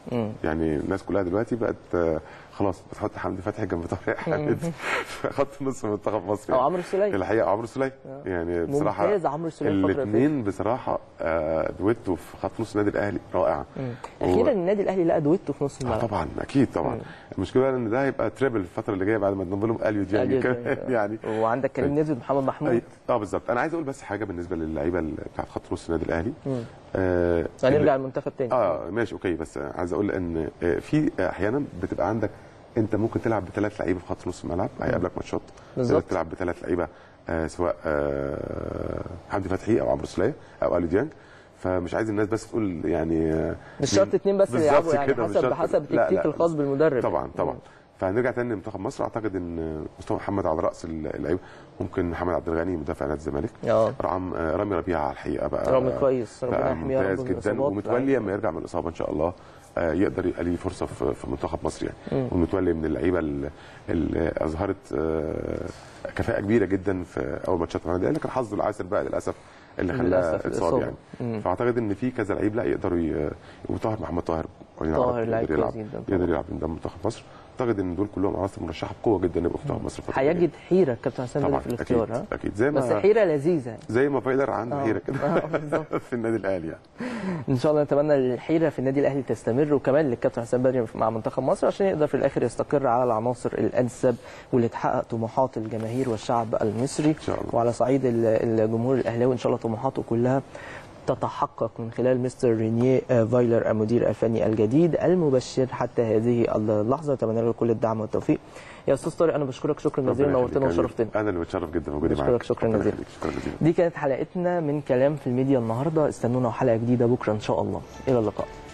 مم. يعني الناس كلها دلوقتي بقت آه، خلاص بتحط حمدي فتحي جنب طارق حامد في خط نص منتخب مصر او يعني. عمرو السوليه الحقيقه عمرو سليم يعني بصراحه ممتاز عمرو السوليه الفتره اللي فاتت الاثنين بصراحه آه، دويتو في خط نص النادي الاهلي رائع مم. اخيرا النادي الاهلي لقى دويتو في نص آه الملعب طبعا اكيد طبعا المشكله بقى ان ده هيبقى تريبل الفتره اللي جايه بعد ما تنضم لهم اليو ديانج أليو كمان ديانج. يعني وعندك كريم نيفيد محمد محمود أي- اه بالظبط انا عايز اقول بس حاجه بالنسبه للعيبه اللي بتاعت خط نص النادي الاهلي آه هنرجع المنتخب تاني اه ماشي اوكي بس عايز اقول ان آه، في احيانا بتبقى عندك انت ممكن تلعب بثلاث لعيبه في خط نص الملعب هيقابلك ماتشات بالظبط. تقدر تلعب بثلاث لعيبه آه سواء آه حمدي فتحي او عمرو سليه او الي ديانج فمش عايز الناس بس تقول يعني آه، مش شرط اتنين بس اللي بالظبط يلعبوا يعني كده، مش حسب شرط. حسب لا، التكتيك لا. الخاص بالمدرب طبعا طبعا فهنرجع تاني لمنتخب مصر اعتقد ان مصطفى محمد على راس اللعيبه ممكن محمد عبد الغني مدافع نادي الزمالك اه رام آه، رامي ربيعه الحقيقه بقى رامي كويس ربنا بقى يحميه يا رب ممتاز من جدا الإصابات. ومتولي لما يرجع من الاصابه ان شاء الله آه، يقدر يبقى ليه فرصه في في منتخب مصر يعني ومتولي من اللعيبه اللي- اللي اظهرت آه، كفاءه كبيره جدا في اول ماتشات مع النادي لكن حظه العسر بقى للاسف اللي خلاه للأسف اتصاب الإصابة. يعني مم. فاعتقد ان في كذا لعيب لا يقدروا ي- وطاهر محمد طاهر وعلينا طاهر عرب لعيب يقدر يلعب كويس جدا يقدر طبعا. يلعب قدام منتخب مصر اعتقد ان دول كلهم عناصر مرشحه بقوه جدا يبقوا في منتخب مصر الفترة الجاية. هيجد حيره كابتن حسام بدري طبعا في الاختيار اكيد ها اكيد زي بس ما حيره لذيذه زي ما فايلر عنده آه. حيره كده آه، بالظبط. في النادي الاهلي يعني ان شاء الله نتمنى الحيره في النادي الاهلي تستمر وكمان للكابتن حسام بدري مع منتخب مصر عشان يقدر في الاخر يستقر على العناصر الانسب واللي تحقق طموحات الجماهير والشعب المصري إن شاء الله. وعلى صعيد ال- الجمهور الاهلاوي ان شاء الله طموحاته كلها تتحقق من خلال مستر رينيه آه، فايلر المدير الفني الجديد المبشر حتى هذه اللحظه اتمنى له كل الدعم والتوفيق يا استاذ طارق انا بشكرك شكرا جزيلا ربنا نورتنا يخليك يا وشرفتنا حبيبي. انا اللي متشرف جدا بوجودي بشكرك معاك شكراً ربنا جزيلا. يخليك. شكرا جزيلا دي كانت حلقتنا من كلام في الميديا النهارده استنونا حلقه جديده بكره ان شاء الله الى اللقاء